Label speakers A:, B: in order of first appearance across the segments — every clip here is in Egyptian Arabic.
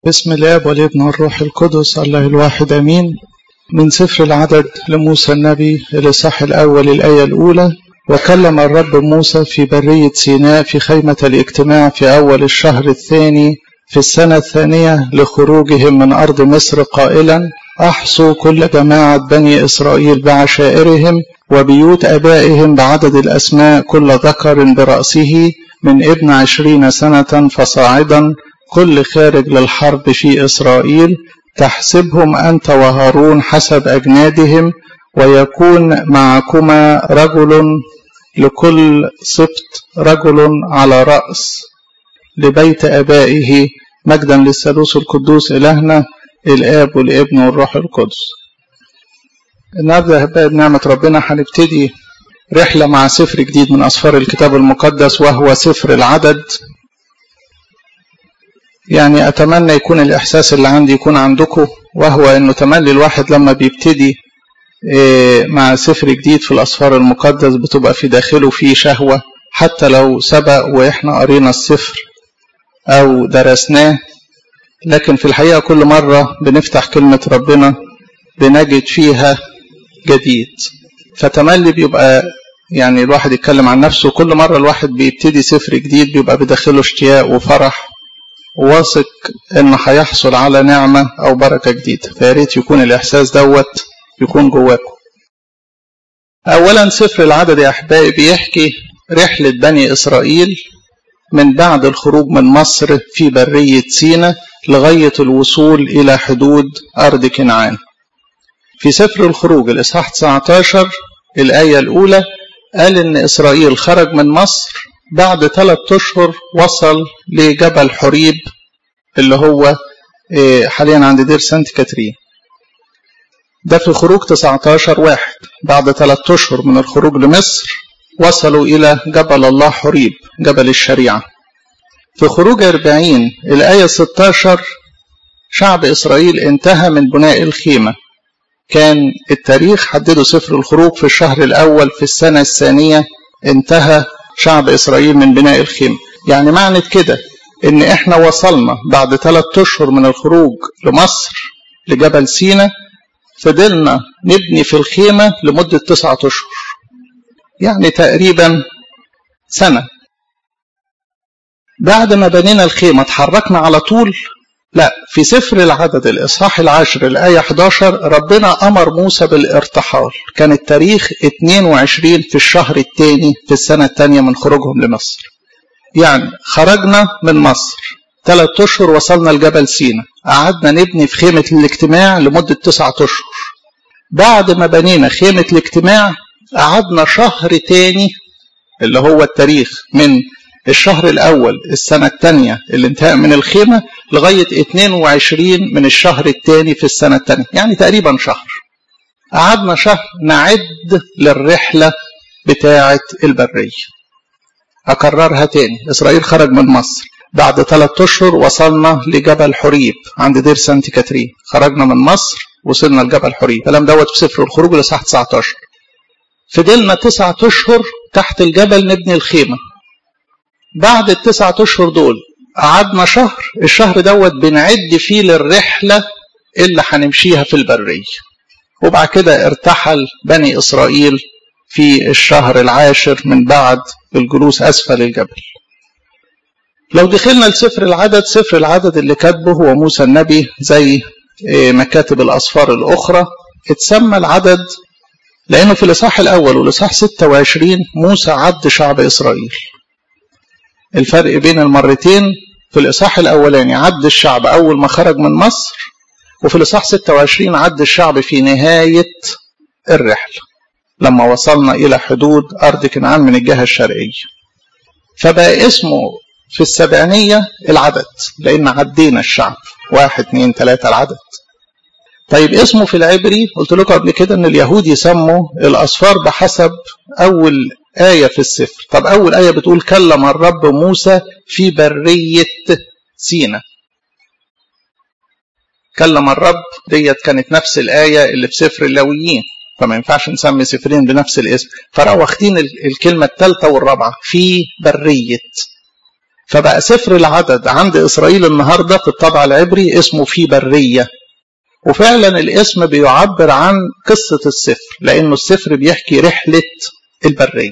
A: بسم الاب والابن والروح القدس الله الواحد امين من سفر العدد لموسى النبي الاصحاح الاول الايه الاولى وكلم الرب موسى في بريه سيناء في خيمه الاجتماع في اول الشهر الثاني في السنه الثانيه لخروجهم من ارض مصر قائلا احصوا كل جماعه بني اسرائيل بعشائرهم وبيوت ابائهم بعدد الاسماء كل ذكر براسه من ابن عشرين سنه فصاعدا كل خارج للحرب في إسرائيل تحسبهم أنت وهارون حسب أجنادهم ويكون معكما رجل لكل سبط رجل على رأس لبيت أبائه مجدا للثالوث القدوس إلهنا الآب والابن والروح القدس النهارده أحبائي بنعمة ربنا هنبتدي رحلة مع سفر جديد من أسفار الكتاب المقدس وهو سفر العدد يعني أتمنى يكون الإحساس اللي عندي يكون عندكم وهو إنه تملي الواحد لما بيبتدي مع سفر جديد في الأسفار المقدس بتبقى في داخله فيه شهوة حتى لو سبق وإحنا قرينا السفر أو درسناه لكن في الحقيقة كل مرة بنفتح كلمة ربنا بنجد فيها جديد فتملي بيبقى يعني الواحد يتكلم عن نفسه كل مرة الواحد بيبتدي سفر جديد بيبقى بداخله اشتياق وفرح واثق ان هيحصل على نعمه او بركه جديده فياريت يكون الاحساس دوت يكون جواكم اولا سفر العدد يا احبائي بيحكي رحله بني اسرائيل من بعد الخروج من مصر في بريه سينا لغايه الوصول الى حدود ارض كنعان في سفر الخروج الاصحاح 19 الايه الاولى قال ان اسرائيل خرج من مصر بعد ثلاثة أشهر وصل لجبل حريب اللي هو حاليا عند دير سانت كاترين ده في خروج 19 واحد بعد ثلاثة أشهر من الخروج لمصر وصلوا إلى جبل الله حريب جبل الشريعة في خروج 40 الآية 16 شعب إسرائيل انتهى من بناء الخيمة كان التاريخ حدده سفر الخروج في الشهر الأول في السنة الثانية انتهى شعب إسرائيل من بناء الخيمة يعني معنى كده إن إحنا وصلنا بعد ثلاثة أشهر من الخروج لمصر لجبل سينا فضلنا نبني في الخيمة لمدة تسعة أشهر يعني تقريبا سنة بعد ما بنينا الخيمة اتحركنا على طول لا في سفر العدد الإصحاح العاشر الآية 11 ربنا أمر موسى بالارتحال كان التاريخ 22 في الشهر الثاني في السنة الثانية من خروجهم لمصر يعني خرجنا من مصر ثلاث أشهر وصلنا لجبل سينا قعدنا نبني في خيمة الاجتماع لمدة تسعة أشهر بعد ما بنينا خيمة الاجتماع قعدنا شهر تاني اللي هو التاريخ من الشهر الأول السنة الثانية اللي انتهى من الخيمة لغاية 22 من الشهر الثاني في السنة الثانية يعني تقريبا شهر قعدنا شهر نعد للرحلة بتاعة البرية أكررها تاني إسرائيل خرج من مصر بعد ثلاثة أشهر وصلنا لجبل حريب عند دير سانت كاترين خرجنا من مصر وصلنا لجبل حريب الكلام دوت في سفر الخروج لصح 19 فضلنا تسعة أشهر تحت الجبل نبني الخيمة بعد التسعة أشهر دول قعدنا شهر الشهر دوت بنعد فيه للرحلة اللي هنمشيها في البرية وبعد كده ارتحل بني إسرائيل في الشهر العاشر من بعد الجلوس أسفل الجبل لو دخلنا لسفر العدد سفر العدد اللي كاتبه هو موسى النبي زي مكاتب الأسفار الأخرى اتسمى العدد لأنه في الإصحاح الأول والإصحاح 26 موسى عد شعب إسرائيل الفرق بين المرتين في الإصحاح الأولاني عد الشعب أول ما خرج من مصر وفي الإصحاح 26 عد الشعب في نهاية الرحلة لما وصلنا إلى حدود أرض كنعان من الجهة الشرقية فبقى اسمه في السبعينية العدد لأن عدينا الشعب واحد اثنين ثلاثة العدد طيب اسمه في العبري قلت لكم قبل كده ان اليهود يسموا الأصفار بحسب أول آية في السفر طب أول آية بتقول كلم الرب موسى في برية سينا كلم الرب ديت كانت نفس الآية اللي في سفر اللاويين فما ينفعش نسمي سفرين بنفس الاسم فراحوا واخدين الكلمة الثالثة والرابعة في برية فبقى سفر العدد عند إسرائيل النهاردة في الطبع العبري اسمه في برية وفعلا الاسم بيعبر عن قصة السفر لأنه السفر بيحكي رحلة البرية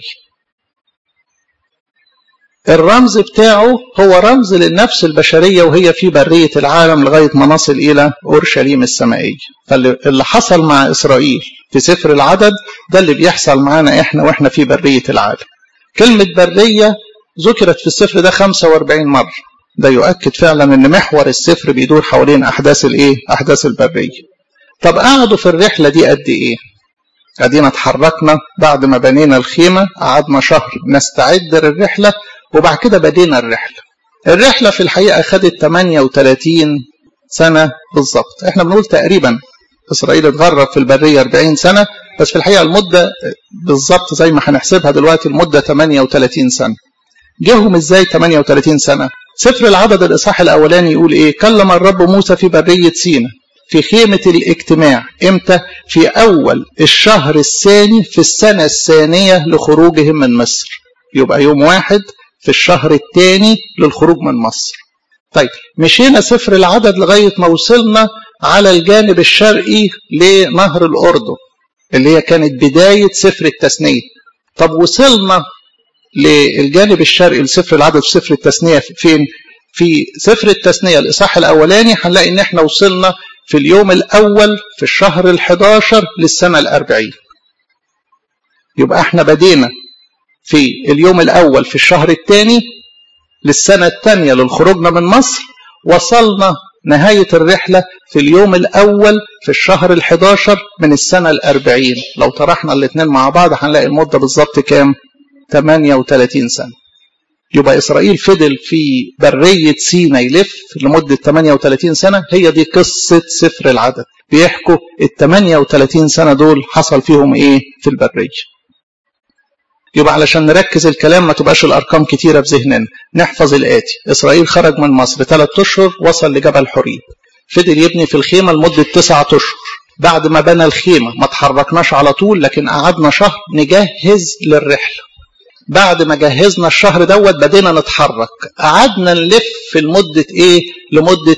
A: الرمز بتاعه هو رمز للنفس البشرية وهي في برية العالم لغاية ما نصل إلى أورشليم السمائية فاللي حصل مع إسرائيل في سفر العدد ده اللي بيحصل معانا إحنا وإحنا في برية العالم كلمة برية ذكرت في السفر ده 45 مرة ده يؤكد فعلا ان محور السفر بيدور حوالين احداث الايه احداث البريه طب قعدوا في الرحله دي قد ايه ادينا اتحركنا بعد ما بنينا الخيمه قعدنا شهر نستعد للرحله وبعد كده بدينا الرحله الرحله في الحقيقه خدت 38 سنه بالظبط احنا بنقول تقريبا اسرائيل اتغرب في البريه 40 سنه بس في الحقيقه المده بالظبط زي ما هنحسبها دلوقتي المده 38 سنه جيهم ازاي 38 سنه سفر العدد الإصحاح الأولاني يقول إيه كلم الرب موسى في برية سينا في خيمة الاجتماع إمتى في أول الشهر الثاني في السنة الثانية لخروجهم من مصر يبقى يوم واحد في الشهر الثاني للخروج من مصر طيب مشينا سفر العدد لغاية ما وصلنا على الجانب الشرقي لنهر الأردن اللي هي كانت بداية سفر التثنية طب وصلنا للجانب الشرقي لسفر العدد في سفر التثنية فين؟ في سفر التثنية الإصحاح الأولاني هنلاقي إن إحنا وصلنا في اليوم الأول في الشهر الحداشر للسنة الأربعين. يبقى إحنا بدينا في اليوم الأول في الشهر الثاني للسنة الثانية للخروجنا من مصر وصلنا نهاية الرحلة في اليوم الأول في الشهر الحداشر من السنة الأربعين لو طرحنا الاثنين مع بعض هنلاقي المدة بالظبط كام؟ 38 سنة يبقى إسرائيل فضل في برية سينا يلف لمدة 38 سنة هي دي قصة سفر العدد بيحكوا ال 38 سنة دول حصل فيهم إيه في البرية يبقى علشان نركز الكلام ما تبقاش الأرقام كتيرة في ذهننا نحفظ الآتي إسرائيل خرج من مصر ثلاث أشهر وصل لجبل حريب فضل يبني في الخيمة لمدة تسعة أشهر بعد ما بنى الخيمة ما تحركناش على طول لكن قعدنا شهر نجهز للرحلة بعد ما جهزنا الشهر دوت بدينا نتحرك قعدنا نلف لمدة ايه لمدة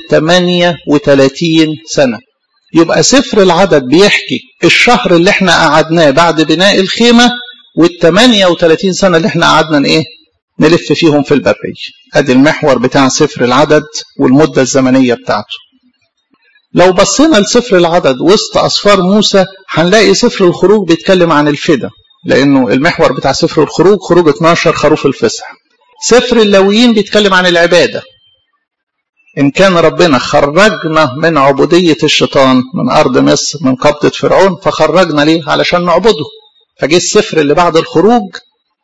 A: 38 سنة يبقى سفر العدد بيحكي الشهر اللي احنا قعدناه بعد بناء الخيمة وال 38 سنة اللي احنا قعدنا ايه نلف فيهم في البرية ادي المحور بتاع سفر العدد والمدة الزمنية بتاعته لو بصينا لسفر العدد وسط أسفار موسى هنلاقي سفر الخروج بيتكلم عن الفدا لانه المحور بتاع سفر الخروج خروج 12 خروف الفسح سفر اللاويين بيتكلم عن العباده ان كان ربنا خرجنا من عبوديه الشيطان من ارض مصر من قبضه فرعون فخرجنا ليه علشان نعبده فجه السفر اللي بعد الخروج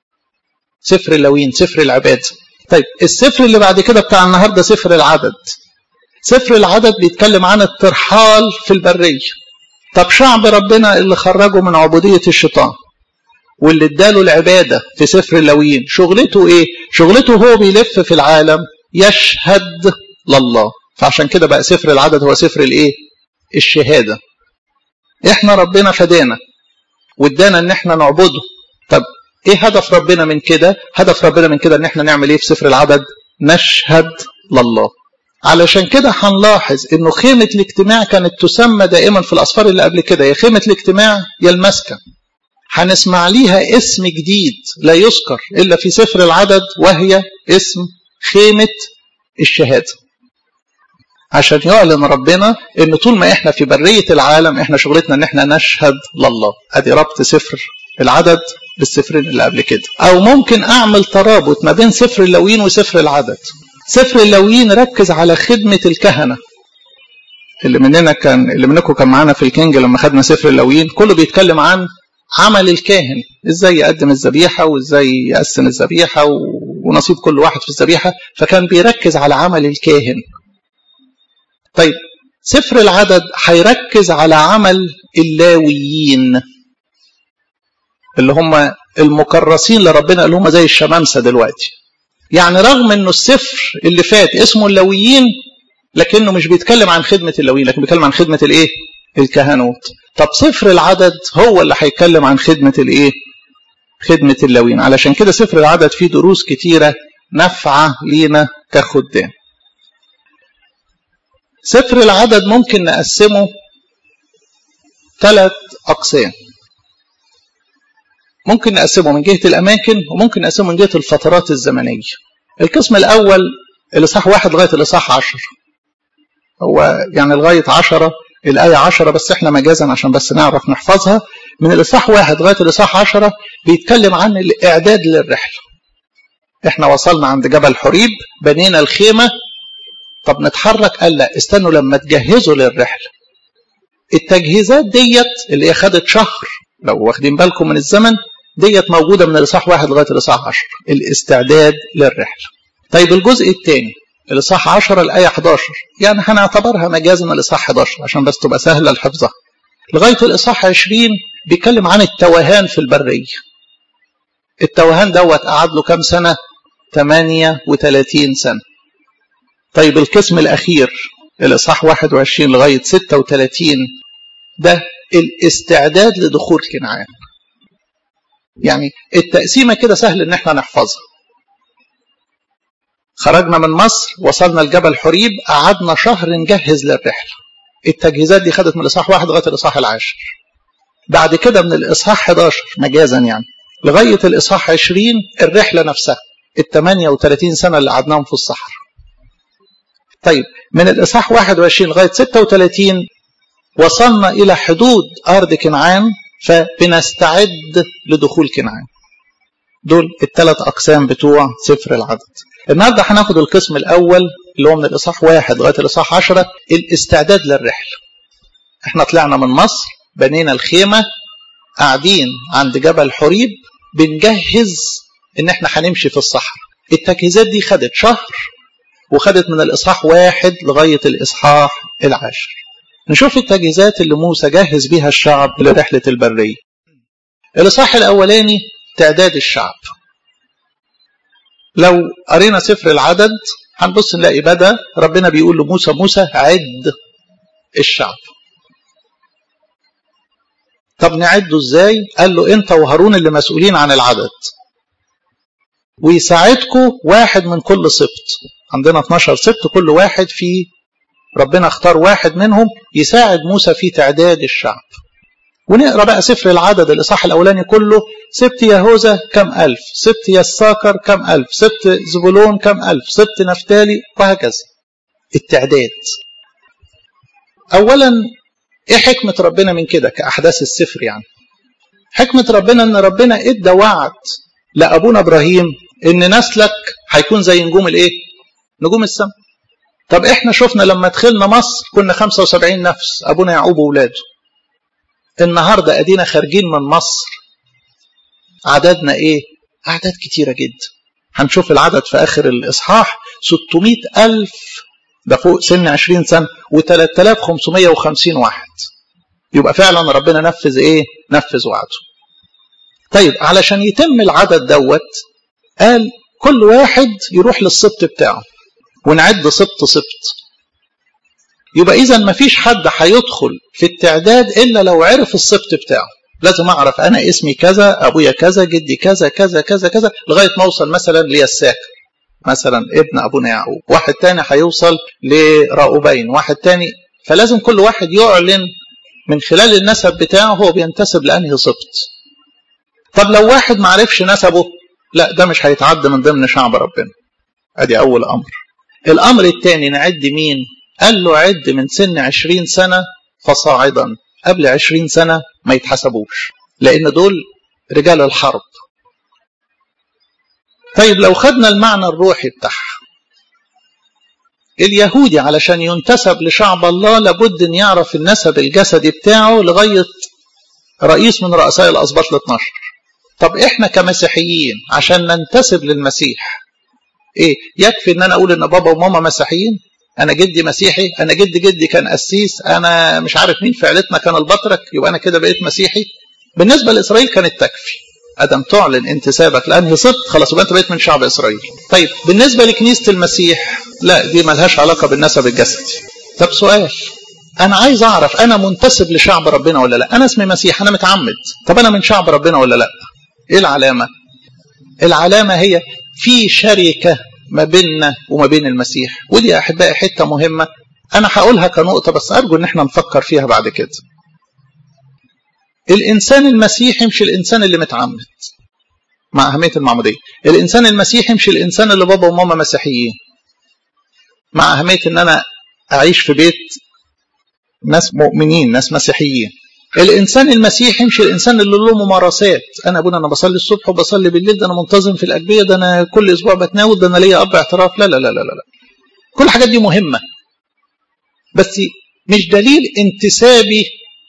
A: سفر اللاويين سفر العباده طيب السفر اللي بعد كده بتاع النهارده سفر العدد سفر العدد بيتكلم عن الترحال في البريه طب شعب ربنا اللي خرجه من عبوديه الشيطان واللي اداله العباده في سفر اللاويين شغلته ايه شغلته هو بيلف في العالم يشهد لله فعشان كده بقى سفر العدد هو سفر الايه الشهاده احنا ربنا فدانا وادانا ان احنا نعبده طب ايه هدف ربنا من كده هدف ربنا من كده ان احنا نعمل ايه في سفر العدد نشهد لله علشان كده هنلاحظ انه خيمه الاجتماع كانت تسمى دائما في الاسفار اللي قبل كده يا خيمه الاجتماع يا المسكن هنسمع ليها اسم جديد لا يذكر إلا في سفر العدد وهي اسم خيمة الشهادة عشان يعلن ربنا ان طول ما احنا في برية العالم احنا شغلتنا ان احنا نشهد لله ادي ربط سفر العدد بالسفرين اللي قبل كده او ممكن اعمل ترابط ما بين سفر اللوين وسفر العدد سفر اللوين ركز على خدمة الكهنة اللي مننا كان اللي منكم كان معانا في الكينج لما خدنا سفر اللوين كله بيتكلم عن عمل الكاهن ازاي يقدم الذبيحة وازاي يقسم الذبيحة ونصيب كل واحد في الذبيحة فكان بيركز على عمل الكاهن طيب سفر العدد هيركز على عمل اللاويين اللي هم المكرسين لربنا اللي هم زي الشمامسة دلوقتي يعني رغم انه السفر اللي فات اسمه اللاويين لكنه مش بيتكلم عن خدمة اللاويين لكن بيتكلم عن خدمة الايه الكهنوت طب سفر العدد هو اللي هيتكلم عن خدمة الايه خدمة اللاويين علشان كده سفر العدد فيه دروس كتيرة نفعة لينا كخدام سفر العدد ممكن نقسمه ثلاث أقسام ممكن نقسمه من جهة الأماكن وممكن نقسمه من جهة الفترات الزمنية القسم الأول الإصحاح واحد لغاية الإصحاح عشر هو يعني لغاية عشرة الآية عشرة بس احنا مجازا عشان بس نعرف نحفظها من الإصحاح واحد لغاية الإصحاح عشرة بيتكلم عن الإعداد للرحلة احنا وصلنا عند جبل حريب بنينا الخيمة طب نتحرك قال لا استنوا لما تجهزوا للرحلة التجهيزات ديت اللي هي خدت شهر لو واخدين بالكم من الزمن ديت موجودة من الإصحاح واحد لغاية الإصحاح عشر الاستعداد للرحلة طيب الجزء الثاني الإصحاح 10 الآية 11 يعني هنعتبرها مجازا الإصحاح 11 عشان بس تبقى سهلة الحفظها لغاية الإصحاح 20 بيتكلم عن التوهان في البرية التوهان دوت قعد له كام سنة 38 سنة طيب القسم الأخير الإصحاح 21 لغاية 36 ده الاستعداد لدخول كنعان يعني التقسيمة كده سهل ان احنا نحفظها خرجنا من مصر وصلنا لجبل حريب قعدنا شهر نجهز للرحلة التجهيزات دي خدت من الإصحاح واحد لغاية الإصحاح العاشر بعد كده من الإصحاح 11 مجازا يعني لغاية الإصحاح 20 الرحلة نفسها ال 38 سنة اللي قعدناهم في الصحراء طيب من الإصحاح 21 لغاية 36 وصلنا إلى حدود أرض كنعان فبنستعد لدخول كنعان دول الثلاث أقسام بتوع سفر العدد النهاردة هناخد القسم الأول اللي هو من الإصحاح واحد لغاية الإصحاح عشرة الاستعداد للرحلة احنا طلعنا من مصر بنينا الخيمة قاعدين عند جبل حريب بنجهز ان احنا هنمشي في الصحراء التجهيزات دي خدت شهر وخدت من الإصحاح واحد لغاية الإصحاح العاشر نشوف التجهيزات اللي موسى جهز بيها الشعب لرحلة البرية الإصحاح الأولاني تعداد الشعب لو قرينا سفر العدد هنبص نلاقي بدا ربنا بيقول لموسى موسى عد الشعب طب نعده ازاي قال له انت وهارون اللي مسؤولين عن العدد ويساعدكم واحد من كل سبط عندنا 12 سبط كل واحد فيه ربنا اختار واحد منهم يساعد موسى في تعداد الشعب ونقرا بقى سفر العدد الاصحاح الاولاني كله سبت يهوذا كم الف سبت يساكر كم الف سبت زبولون كم الف سبت نفتالي وهكذا التعداد اولا ايه حكمه ربنا من كده كاحداث السفر يعني حكمه ربنا ان ربنا ادى وعد لابونا ابراهيم ان نسلك هيكون زي نجوم الايه نجوم السماء طب احنا شفنا لما دخلنا مصر كنا 75 نفس ابونا يعقوب واولاده النهاردة أدينا خارجين من مصر عددنا إيه؟ أعداد كتيرة جدا هنشوف العدد في آخر الإصحاح 600 ألف ده فوق سن 20 سنة و3550 واحد يبقى فعلا ربنا نفذ إيه؟ نفذ وعده طيب علشان يتم العدد دوت قال كل واحد يروح للسبط بتاعه ونعد سبط سبط يبقى اذا ما فيش حد هيدخل في التعداد الا لو عرف السبط بتاعه لازم اعرف انا اسمي كذا ابويا كذا جدي كذا كذا كذا كذا لغايه ما اوصل مثلا ليساكر مثلا ابن ابونا يعقوب واحد تاني هيوصل لراؤوبين واحد تاني فلازم كل واحد يعلن من خلال النسب بتاعه هو بينتسب لانهي سبط طب لو واحد ما عرفش نسبه لا ده مش هيتعد من ضمن شعب ربنا ادي اول امر الامر الثاني نعد مين قال له عد من سن عشرين سنة فصاعدا قبل عشرين سنة ما يتحسبوش لأن دول رجال الحرب طيب لو خدنا المعنى الروحي بتاعها اليهودي علشان ينتسب لشعب الله لابد ان يعرف النسب الجسدي بتاعه لغاية رئيس من رؤساء الأسباط ال 12 طب احنا كمسيحيين عشان ننتسب للمسيح ايه يكفي ان انا اقول ان بابا وماما مسيحيين انا جدي مسيحي انا جد جدي كان قسيس انا مش عارف مين في عيلتنا كان البطرك يبقى انا كده بقيت مسيحي بالنسبه لاسرائيل كانت تكفي ادم تعلن انتسابك لانهي صدق خلاص يبقى انت بقيت من شعب اسرائيل طيب بالنسبه لكنيسه المسيح لا دي ملهاش علاقه بالنسب الجسدي طب سؤال انا عايز اعرف انا منتسب لشعب ربنا ولا لا انا اسمي مسيح انا متعمد طب انا من شعب ربنا ولا لا ايه العلامه العلامة هي في شركة ما بيننا وما بين المسيح ودي يا أحبائي حتة مهمة أنا هقولها كنقطة بس أرجو إن احنا نفكر فيها بعد كده الإنسان المسيحي مش الإنسان اللي متعمد مع أهمية المعمودية الإنسان المسيحي مش الإنسان اللي بابا وماما مسيحيين مع أهمية إن أنا أعيش في بيت ناس مؤمنين ناس مسيحيين الإنسان المسيحي مش الإنسان اللي له ممارسات أنا أبونا أنا بصلي الصبح وبصلي بالليل ده أنا منتظم في الأجبية ده أنا كل أسبوع بتناول ده أنا ليا أب اعتراف لا لا لا لا لا كل الحاجات دي مهمة بس مش دليل انتسابي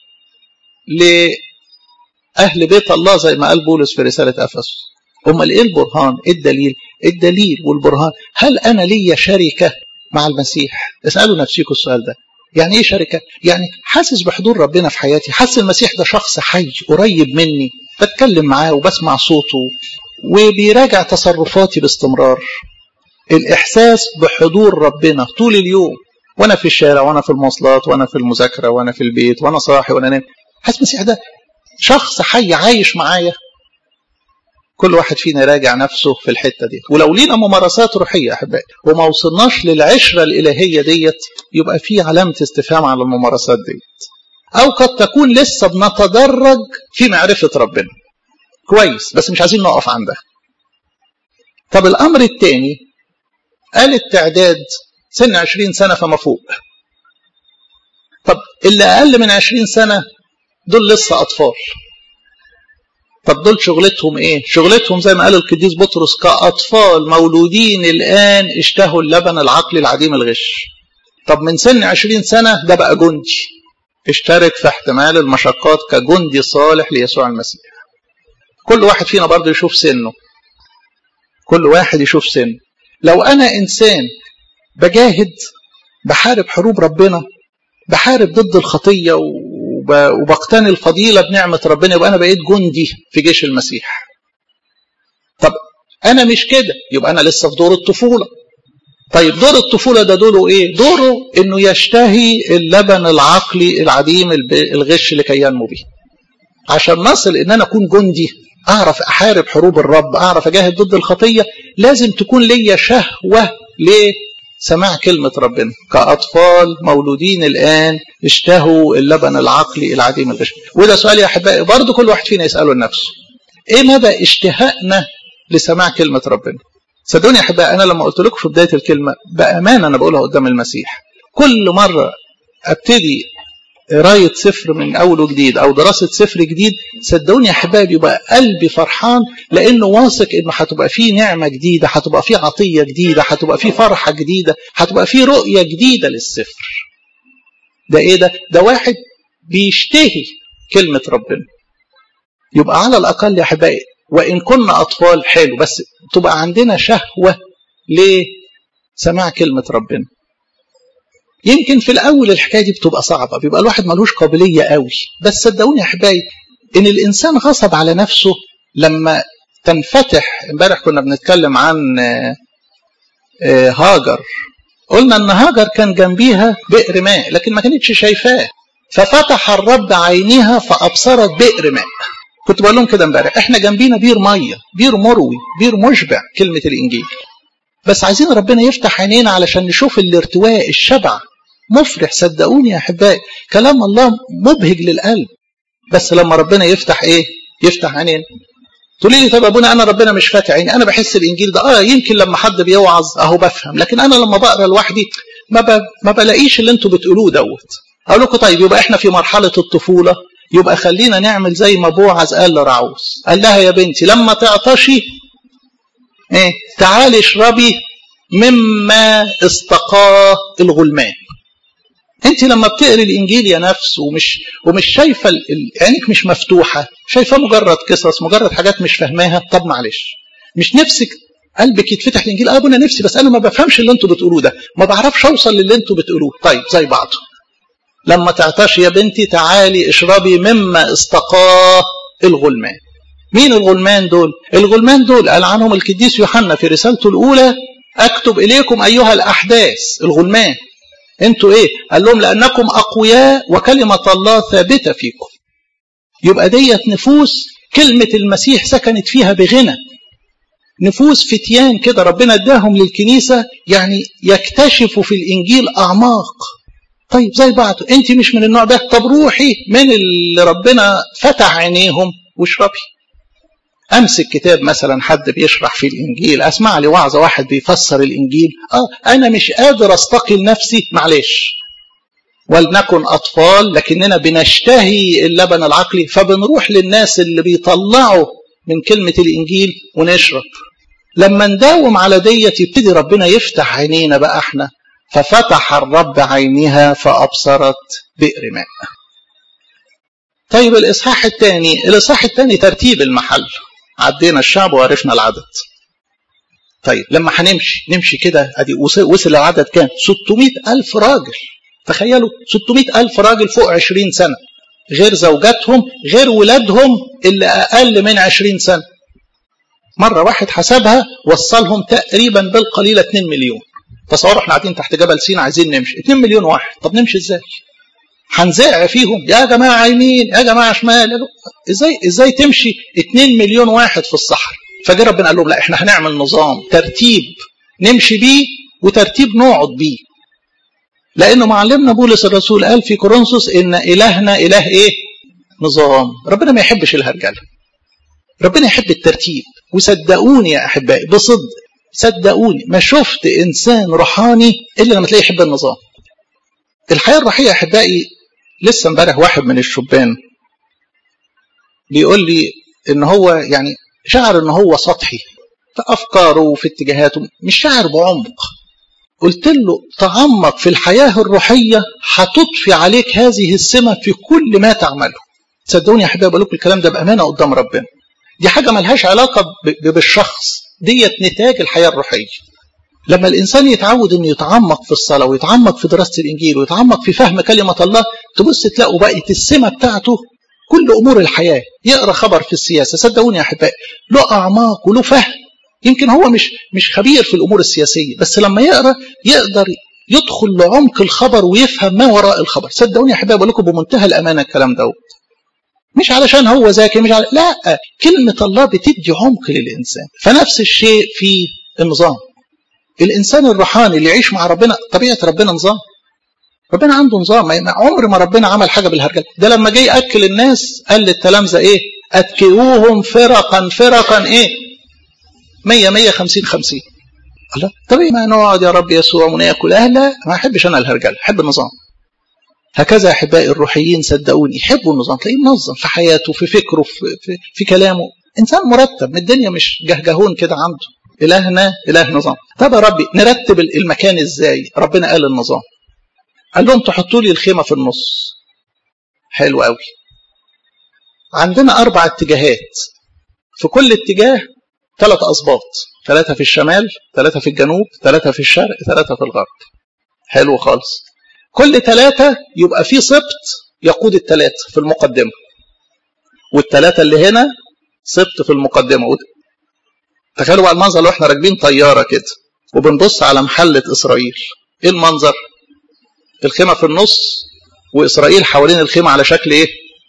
A: لأهل بيت الله زي ما قال بولس في رسالة أفسس أمال إيه البرهان؟ إيه الدليل؟ الدليل والبرهان هل أنا ليا شركة مع المسيح؟ اسألوا نفسيكم السؤال ده يعني ايه شركه يعني حاسس بحضور ربنا في حياتي حاسس المسيح ده شخص حي قريب مني بتكلم معاه وبسمع صوته وبيراجع تصرفاتي باستمرار الاحساس بحضور ربنا طول اليوم وانا في الشارع وانا في المواصلات وانا في المذاكره وانا في البيت وانا صاحي وانا نايم حاسس المسيح ده شخص حي عايش معايا كل واحد فينا يراجع نفسه في الحتة دي ولو لينا ممارسات روحية أحبائي وما وصلناش للعشرة الإلهية ديت يبقى في علامة استفهام على الممارسات ديت أو قد تكون لسه بنتدرج في معرفة ربنا كويس بس مش عايزين نقف عندها طب الأمر الثاني قال التعداد سن عشرين سنة فما فوق طب اللي أقل من عشرين سنة دول لسه أطفال طب دول شغلتهم ايه شغلتهم زي ما قال القديس بطرس كأطفال مولودين الآن اشتهوا اللبن العقلي العديم الغش طب من سن عشرين سنة ده بقى جندي اشترك في احتمال المشقات كجندي صالح ليسوع المسيح كل واحد فينا برضه يشوف سنه كل واحد يشوف سنه لو أنا إنسان بجاهد بحارب حروب ربنا بحارب ضد الخطية وبقتني الفضيلة بنعمة ربنا يبقى أنا بقيت جندي في جيش المسيح طب أنا مش كده يبقى أنا لسه في دور الطفولة طيب دور الطفولة ده دوره إيه دوره إنه يشتهي اللبن العقلي العديم الغش لكي ينمو به عشان نصل إن أنا أكون جندي أعرف أحارب حروب الرب أعرف أجاهد ضد الخطية لازم تكون ليا شهوة ليه سماع كلمة ربنا كأطفال مولودين الآن اشتهوا اللبن العقلي العديم الغش وده سؤال يا أحبائي برضه كل واحد فينا يسأله لنفسه إيه مدى اشتهائنا لسماع كلمة ربنا صدقوني يا أحبائي أنا لما قلت لكم في بداية الكلمة بأمانة أنا بقولها قدام المسيح كل مرة أبتدي قراية سفر من أول وجديد أو دراسة سفر جديد صدقوني يا أحبابي يبقى قلبي فرحان لأنه واثق إنه هتبقى فيه نعمة جديدة هتبقى فيه عطية جديدة هتبقى فيه فرحة جديدة هتبقى فيه رؤية جديدة للسفر ده إيه ده؟ ده واحد بيشتهي كلمة ربنا يبقى على الأقل يا أحبائي وإن كنا أطفال حلو بس تبقى عندنا شهوة لسماع كلمة ربنا يمكن في الاول الحكايه دي بتبقى صعبه بيبقى الواحد ملوش قابليه قوي بس صدقوني يا احبائي ان الانسان غصب على نفسه لما تنفتح امبارح كنا بنتكلم عن هاجر قلنا ان هاجر كان جنبيها بئر ماء لكن ما كانتش شايفاه ففتح الرب عينيها فابصرت بئر ماء كنت بقول لهم كده امبارح احنا جنبينا بير ميه بير مروي بير مشبع كلمه الانجيل بس عايزين ربنا يفتح عينينا علشان نشوف الارتواء الشبع مفرح صدقوني يا احبائي كلام الله مبهج للقلب بس لما ربنا يفتح ايه يفتح عينين تقولي لي طب ابونا انا ربنا مش فاتح عيني انا بحس الانجيل ده اه يمكن لما حد بيوعظ اهو بفهم لكن انا لما بقرا لوحدي ما ب... ما بلاقيش اللي انتوا بتقولوه دوت اقول لكم طيب يبقى احنا في مرحله الطفوله يبقى خلينا نعمل زي ما بوعز قال لرعوس قال لها يا بنتي لما تعطشي ايه تعالي اشربي مما استقاه الغلمان انت لما بتقري الانجيل يا نفس ومش ومش شايفه عينك مش مفتوحه شايفه مجرد قصص مجرد حاجات مش فاهماها طب معلش مش نفسك قلبك يتفتح الانجيل اه ابونا نفسي بس انا ما بفهمش اللي انتوا بتقولوه ده ما بعرفش اوصل للي انتوا بتقولوه طيب زي بعضه لما تعطش يا بنتي تعالي اشربي مما استقاه الغلمان مين الغلمان دول الغلمان دول قال عنهم القديس يوحنا في رسالته الاولى اكتب اليكم ايها الاحداث الغلمان انتوا ايه قال لهم لانكم اقوياء وكلمه الله ثابته فيكم يبقى ديت نفوس كلمه المسيح سكنت فيها بغنى نفوس فتيان كده ربنا اداهم للكنيسة يعني يكتشفوا في الإنجيل أعماق طيب زي بعض انت مش من النوع ده طب روحي من اللي ربنا فتح عينيهم واشربي امسك كتاب مثلا حد بيشرح في الانجيل اسمع لي وعظه واحد بيفسر الانجيل اه انا مش قادر استقي لنفسي معلش ولنكن اطفال لكننا بنشتهي اللبن العقلي فبنروح للناس اللي بيطلعوا من كلمه الانجيل ونشرب لما نداوم على ديت يبتدي ربنا يفتح عينينا بقى احنا ففتح الرب عينها فابصرت بئر ماء طيب الاصحاح الثاني الاصحاح الثاني ترتيب المحل عدينا الشعب وعرفنا العدد طيب لما هنمشي نمشي كده ادي وصل العدد كام 600 ألف راجل تخيلوا 600 ألف راجل فوق 20 سنة غير زوجاتهم غير ولادهم اللي أقل من 20 سنة مرة واحد حسبها وصلهم تقريبا بالقليلة 2 مليون تصوروا احنا قاعدين تحت جبل سينا عايزين نمشي 2 مليون واحد طب نمشي ازاي هنزع فيهم يا جماعة يمين يا جماعة شمال ازاي ازاي تمشي 2 مليون واحد في الصحراء فجاء ربنا قال لهم لا احنا هنعمل نظام ترتيب نمشي بيه وترتيب نقعد بيه لانه معلمنا بولس الرسول قال في كورنثوس ان الهنا اله ايه نظام ربنا ما يحبش الهرجله ربنا يحب الترتيب وصدقوني يا احبائي بصدق صدقوني ما شفت انسان روحاني الا لما تلاقيه يحب النظام الحياه الروحيه يا احبائي لسه امبارح واحد من الشبان بيقول لي ان هو يعني شعر ان هو سطحي في افكاره وفي اتجاهاته مش شاعر بعمق قلت له تعمق في الحياه الروحيه هتطفي عليك هذه السمه في كل ما تعمله صدقوني يا احبائي بقول لكم الكلام ده بامانه قدام ربنا دي حاجه ملهاش علاقه بالشخص ديت نتاج الحياه الروحيه لما الانسان يتعود انه يتعمق في الصلاه ويتعمق في دراسه الانجيل ويتعمق في فهم كلمه الله تبص تلاقوا بقت السمه بتاعته كل امور الحياه يقرا خبر في السياسه صدقوني يا احبائي له اعماق وله فهم يمكن هو مش مش خبير في الامور السياسيه بس لما يقرا يقدر يدخل لعمق الخبر ويفهم ما وراء الخبر صدقوني يا احبائي بقول لكم بمنتهى الامانه الكلام دوت مش علشان هو ذكي مش على... لا كلمة الله بتدي عمق للإنسان فنفس الشيء في النظام الإنسان الروحاني اللي يعيش مع ربنا طبيعة ربنا نظام ربنا عنده نظام عمر ما ربنا عمل حاجة بالهرجلة ده لما جه يأكل الناس قال للتلامذة إيه أتكئوهم فرقا فرقا إيه 100 150 50 الله طب إيه ما نقعد يا رب يسوع وناكل أه لا ما أحبش أنا الهرجلة أحب النظام هكذا احبائي الروحيين صدقوني يحبوا النظام تلاقيه منظم في حياته في فكره في, في, في كلامه انسان مرتب الدنيا مش جهجهون كده عنده الهنا اله نظام طب يا ربي نرتب المكان ازاي ربنا قال النظام قال لهم تحطوا لي الخيمه في النص حلو قوي عندنا اربع اتجاهات في كل اتجاه ثلاث اسباط ثلاثه في الشمال ثلاثه في الجنوب ثلاثه في الشرق ثلاثه في الغرب حلو خالص كل ثلاثة يبقى في سبط يقود الثلاثة في المقدمة والثلاثة اللي هنا سبط في المقدمة تخيلوا بقى المنظر لو احنا راكبين طيارة كده وبنبص على محلة إسرائيل ايه المنظر الخيمة في النص وإسرائيل حوالين الخيمة على شكل ايه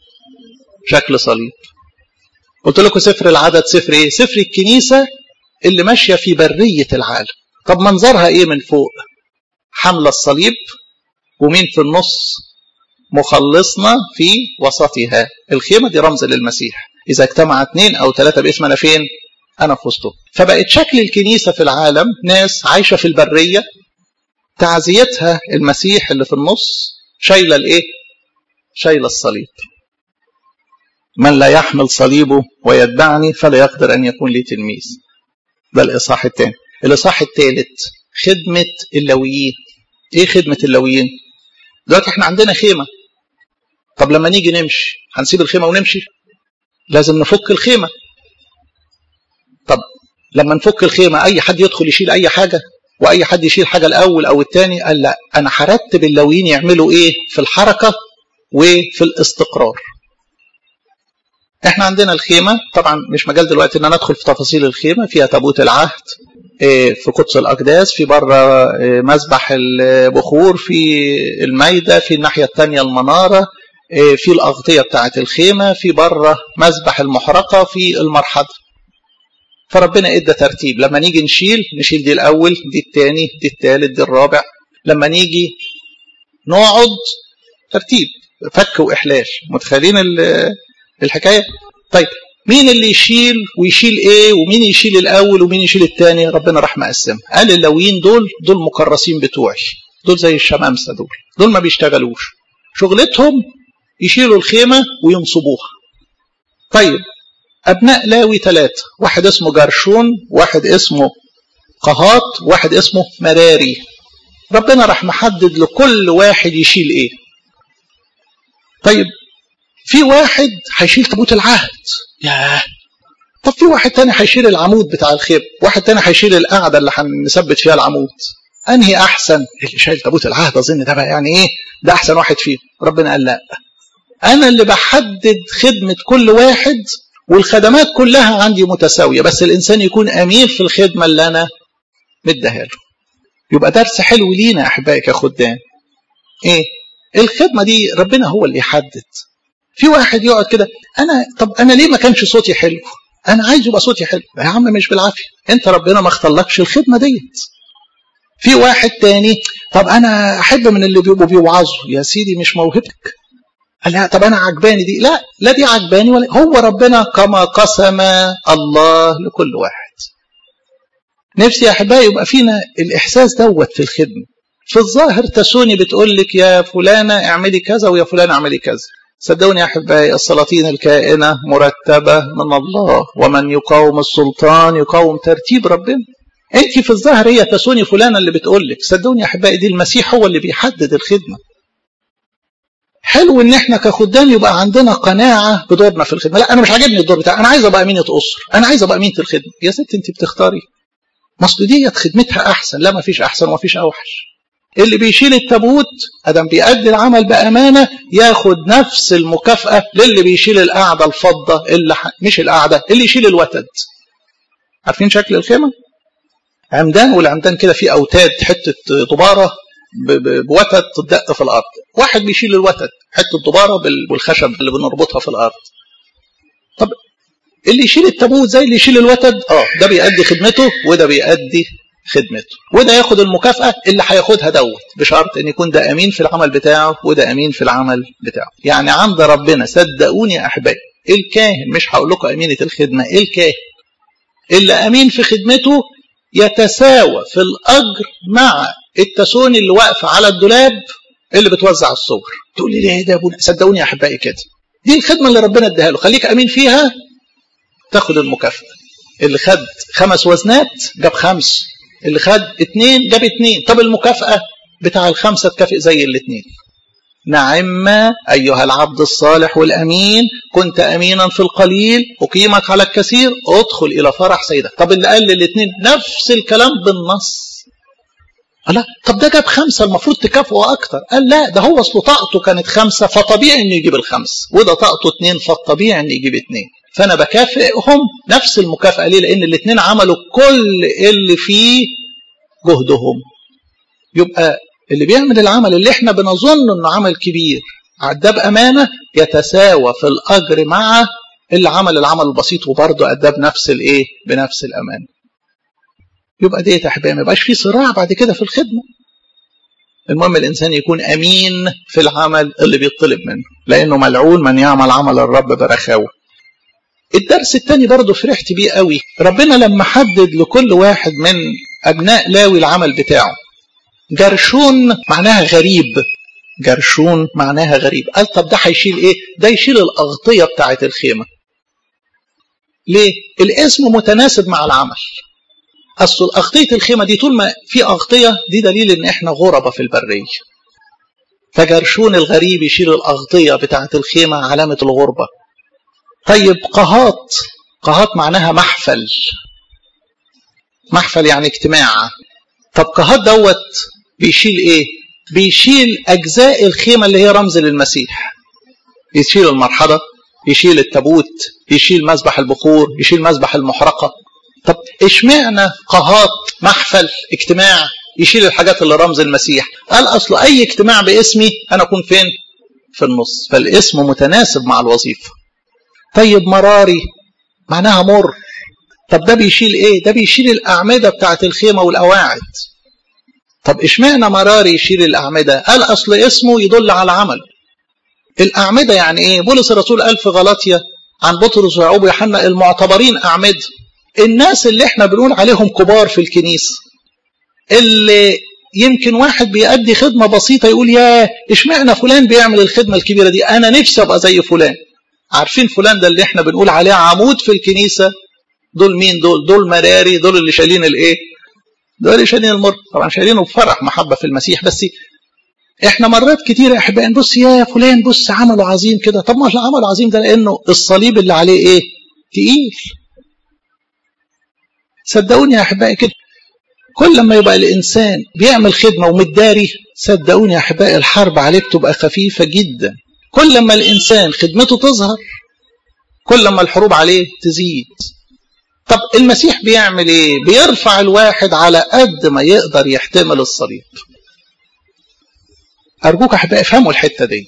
A: شكل صليب قلت لكم سفر العدد سفر ايه سفر الكنيسة اللي ماشية في برية العالم طب منظرها ايه من فوق حملة الصليب ومين في النص مخلصنا في وسطها الخيمة دي رمز للمسيح إذا اجتمع اثنين أو ثلاثة باسم أنا فين أنا في وسطهم فبقت شكل الكنيسة في العالم ناس عايشة في البرية تعزيتها المسيح اللي في النص شايلة الإيه شايلة الصليب من لا يحمل صليبه ويتبعني فلا يقدر أن يكون لي تلميذ ده الإصحاح الثاني الإصحاح الثالث خدمة اللويين إيه خدمة اللويين دلوقتي احنا عندنا خيمة طب لما نيجي نمشي هنسيب الخيمة ونمشي لازم نفك الخيمة طب لما نفك الخيمة أي حد يدخل يشيل أي حاجة وأي حد يشيل حاجة الأول أو الثاني قال لا أنا هرتب اللويين يعملوا إيه في الحركة وفي الاستقرار احنا عندنا الخيمة طبعا مش مجال دلوقتي ان انا ادخل في تفاصيل الخيمة فيها تابوت العهد في قدس الأقداس في بره مسبح البخور في الميدة في الناحية الثانية المنارة في الأغطية بتاعة الخيمة في بره مسبح المحرقة في المرحضة فربنا ادى ترتيب لما نيجي نشيل نشيل دي الاول دي الثاني دي الثالث دي الرابع لما نيجي نقعد ترتيب فك واحلال متخيلين الحكايه طيب مين اللي يشيل ويشيل ايه ومين يشيل الاول ومين يشيل الثاني ربنا راح مقسم قال اللويين دول دول مكرسين بتوعي دول زي الشمامسه دول دول ما بيشتغلوش شغلتهم يشيلوا الخيمه وينصبوها طيب ابناء لاوي ثلاثه واحد اسمه جرشون واحد اسمه قهات واحد اسمه مراري ربنا راح محدد لكل واحد يشيل ايه طيب في واحد هيشيل تابوت العهد ياه طب في واحد تاني هيشيل العمود بتاع الخيب واحد تاني هيشيل القعده اللي هنثبت فيها العمود انهي احسن اللي شايل تابوت العهد اظن ده بقى يعني ايه ده احسن واحد فيهم ربنا قال لا انا اللي بحدد خدمه كل واحد والخدمات كلها عندي متساويه بس الانسان يكون امين في الخدمه اللي انا مديها له يبقى درس حلو لينا يا احبائي كخدام ايه الخدمه دي ربنا هو اللي يحدد في واحد يقعد كده انا طب انا ليه ما كانش صوتي حلو انا عايز يبقى صوتي حلو يا عم مش بالعافيه انت ربنا ما اختارلكش الخدمه ديت في واحد تاني طب انا احب من اللي بيبقوا بيوعظوا يا سيدي مش موهبتك لا طب انا عجباني دي لا لا دي عجباني ولا هو ربنا كما قسم الله لكل واحد نفسي يا احبائي يبقى فينا الاحساس دوت في الخدمه في الظاهر تسوني بتقول لك يا فلانه اعملي كذا ويا فلانه اعملي كذا صدقوني يا احبائي السلاطين الكائنه مرتبه من الله ومن يقاوم السلطان يقاوم ترتيب ربنا انت في الظاهر هي تسوني فلانه اللي بتقول لك صدقوني يا احبائي دي المسيح هو اللي بيحدد الخدمه حلو ان احنا كخدام يبقى عندنا قناعه بدورنا في الخدمه لا انا مش عاجبني الدور بتاعي انا عايز ابقى امينه اسر انا عايز ابقى امينه الخدمه يا ست انت بتختاري ما اصل ديت خدمتها احسن لا ما فيش احسن وما فيش اوحش اللي بيشيل التابوت ادم بيأدي العمل بامانه ياخد نفس المكافاه للي بيشيل القعده الفضه اللي ح... مش القعده اللي يشيل الوتد عارفين شكل الخيمه عمدان والعمدان كده فيه اوتاد حته دباره بوتد تدق في الارض واحد بيشيل الوتد حته دباره بالخشب اللي بنربطها في الارض طب اللي يشيل التابوت زي اللي يشيل الوتد اه ده بيأدي خدمته وده بيأدي خدمته وده ياخد المكافأة اللي هياخدها دوت بشرط ان يكون ده امين في العمل بتاعه وده امين في العمل بتاعه يعني عند ربنا صدقوني يا احبائي الكاهن مش هقول لكم امينة الخدمة الكاهن اللي امين في خدمته يتساوى في الاجر مع التسوني اللي واقفه على الدولاب اللي بتوزع الصور تقول لي ليه ده يا ابونا صدقوني يا احبائي كده دي الخدمه اللي ربنا اداها له خليك امين فيها تاخد المكافاه اللي خد خمس وزنات جاب خمس اللي خد اتنين جاب اتنين طب المكافاه بتاع الخمسه تكافئ زي الاتنين نعم أيها العبد الصالح والأمين كنت أمينا في القليل أقيمك على الكثير ادخل إلى فرح سيدك طب اللي قال للاثنين نفس الكلام بالنص لا طب ده جاب خمسة المفروض تكافئه أكتر قال لا ده هو أصله طاقته كانت خمسة فطبيعي إنه يجيب الخمس وده طاقته اتنين فالطبيعي إنه يجيب اتنين فأنا بكافئهم نفس المكافأة ليه لأن الاثنين عملوا كل اللي فيه جهدهم يبقى اللي بيعمل العمل اللي احنا بنظن انه عمل كبير عداه بامانه يتساوى في الاجر مع اللي عمل العمل البسيط وبرضه اداه بنفس الايه؟ بنفس الامانه. يبقى ديت يا احبائي ما يبقاش في صراع بعد كده في الخدمه. المهم الانسان يكون امين في العمل اللي بيطلب منه لانه ملعون من يعمل عمل الرب برخاوه. الدرس الثاني برضه فرحت بيه قوي ربنا لما حدد لكل واحد من ابناء لاوي العمل بتاعه جرشون معناها غريب جرشون معناها غريب قال طب ده هيشيل ايه ده يشيل الاغطيه بتاعه الخيمه ليه الاسم متناسب مع العمل اصل اغطيه الخيمه دي طول ما في اغطيه دي دليل ان احنا غربه في البريه فجرشون الغريب يشيل الاغطيه بتاعه الخيمه علامه الغربه طيب قهات قهات معناها محفل محفل يعني اجتماع طب قهات دوت بيشيل ايه بيشيل اجزاء الخيمه اللي هي رمز للمسيح يشيل المرحله يشيل التابوت يشيل مذبح البخور يشيل مذبح المحرقه طب اشمعنى قهات محفل اجتماع يشيل الحاجات اللي رمز المسيح قال اصل اي اجتماع باسمي انا اكون فين في النص فالاسم متناسب مع الوظيفه طيب مراري معناها مر طب ده بيشيل ايه ده بيشيل الاعمده بتاعت الخيمه والقواعد طب اشمعنى مراري يشيل الاعمده قال اصل اسمه يدل على عمل الاعمده يعني ايه بولس الرسول قال في غلطيا عن بطرس ويعقوب ويوحنا المعتبرين اعمده الناس اللي احنا بنقول عليهم كبار في الكنيسه اللي يمكن واحد بيأدي خدمة بسيطة يقول يا اشمعنى فلان بيعمل الخدمة الكبيرة دي أنا نفسي أبقى زي فلان عارفين فلان ده اللي احنا بنقول عليه عمود في الكنيسة دول مين دول دول مراري دول اللي شايلين الايه دول اللي شايلين المر طبعا شايلينه بفرح محبة في المسيح بس احنا مرات كتير يا احبائي نبص يا فلان بص عمله عظيم كده طب ما عمله عظيم ده لانه الصليب اللي عليه ايه تقيل صدقوني يا احبائي كده كل ما يبقى الانسان بيعمل خدمه ومتداري صدقوني يا احبائي الحرب عليه بتبقى خفيفه جدا كل ما الانسان خدمته تظهر كل ما الحروب عليه تزيد طب المسيح بيعمل ايه بيرفع الواحد على قد ما يقدر يحتمل الصليب ارجوك احبائي افهموا الحته ديت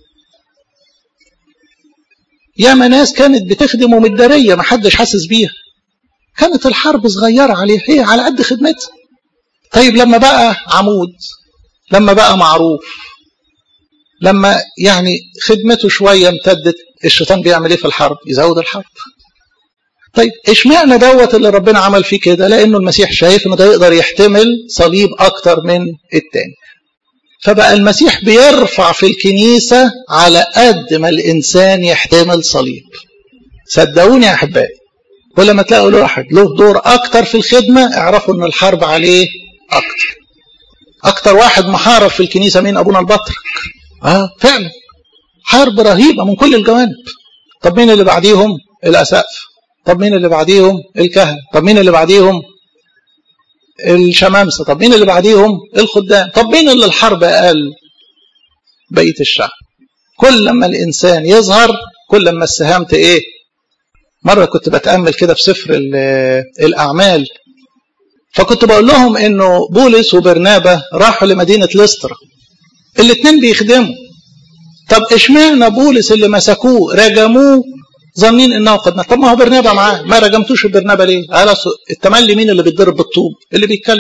A: ياما ناس كانت بتخدم ومتداريه ما حدش حاسس بيها كانت الحرب صغيرة عليه هي على قد خدمتها طيب لما بقى عمود لما بقى معروف لما يعني خدمته شوية امتدت الشيطان بيعمل ايه في الحرب يزود الحرب طيب اشمعنى دوت اللي ربنا عمل فيه كده لانه المسيح شايف انه ده يقدر يحتمل صليب اكتر من التاني فبقى المسيح بيرفع في الكنيسة على قد ما الانسان يحتمل صليب صدقوني يا احبائي كل ما تلاقوا له واحد له دور اكتر في الخدمه اعرفوا ان الحرب عليه اكتر اكتر واحد محارب في الكنيسه مين ابونا البطرك اه فعلا حرب رهيبه من كل الجوانب طب مين اللي بعديهم الاسقف طب مين اللي بعديهم الكهنه طب مين اللي بعديهم الشمامسه طب مين اللي بعديهم الخدام طب مين اللي الحرب اقل بقيه الشعب كل ما الانسان يظهر كل ما السهام ايه مرة كنت بتأمل كده في سفر الأعمال فكنت بقول لهم إنه بولس وبرنابا راحوا لمدينة لسترا الاثنين بيخدموا طب اشمعنى بولس اللي مسكوه رجموه ظنين انه قد مات طب ما هو برنابا معاه ما رجمتوش برنابا ليه؟ قال التملي مين اللي بيتضرب بالطوب؟ اللي بيتكلم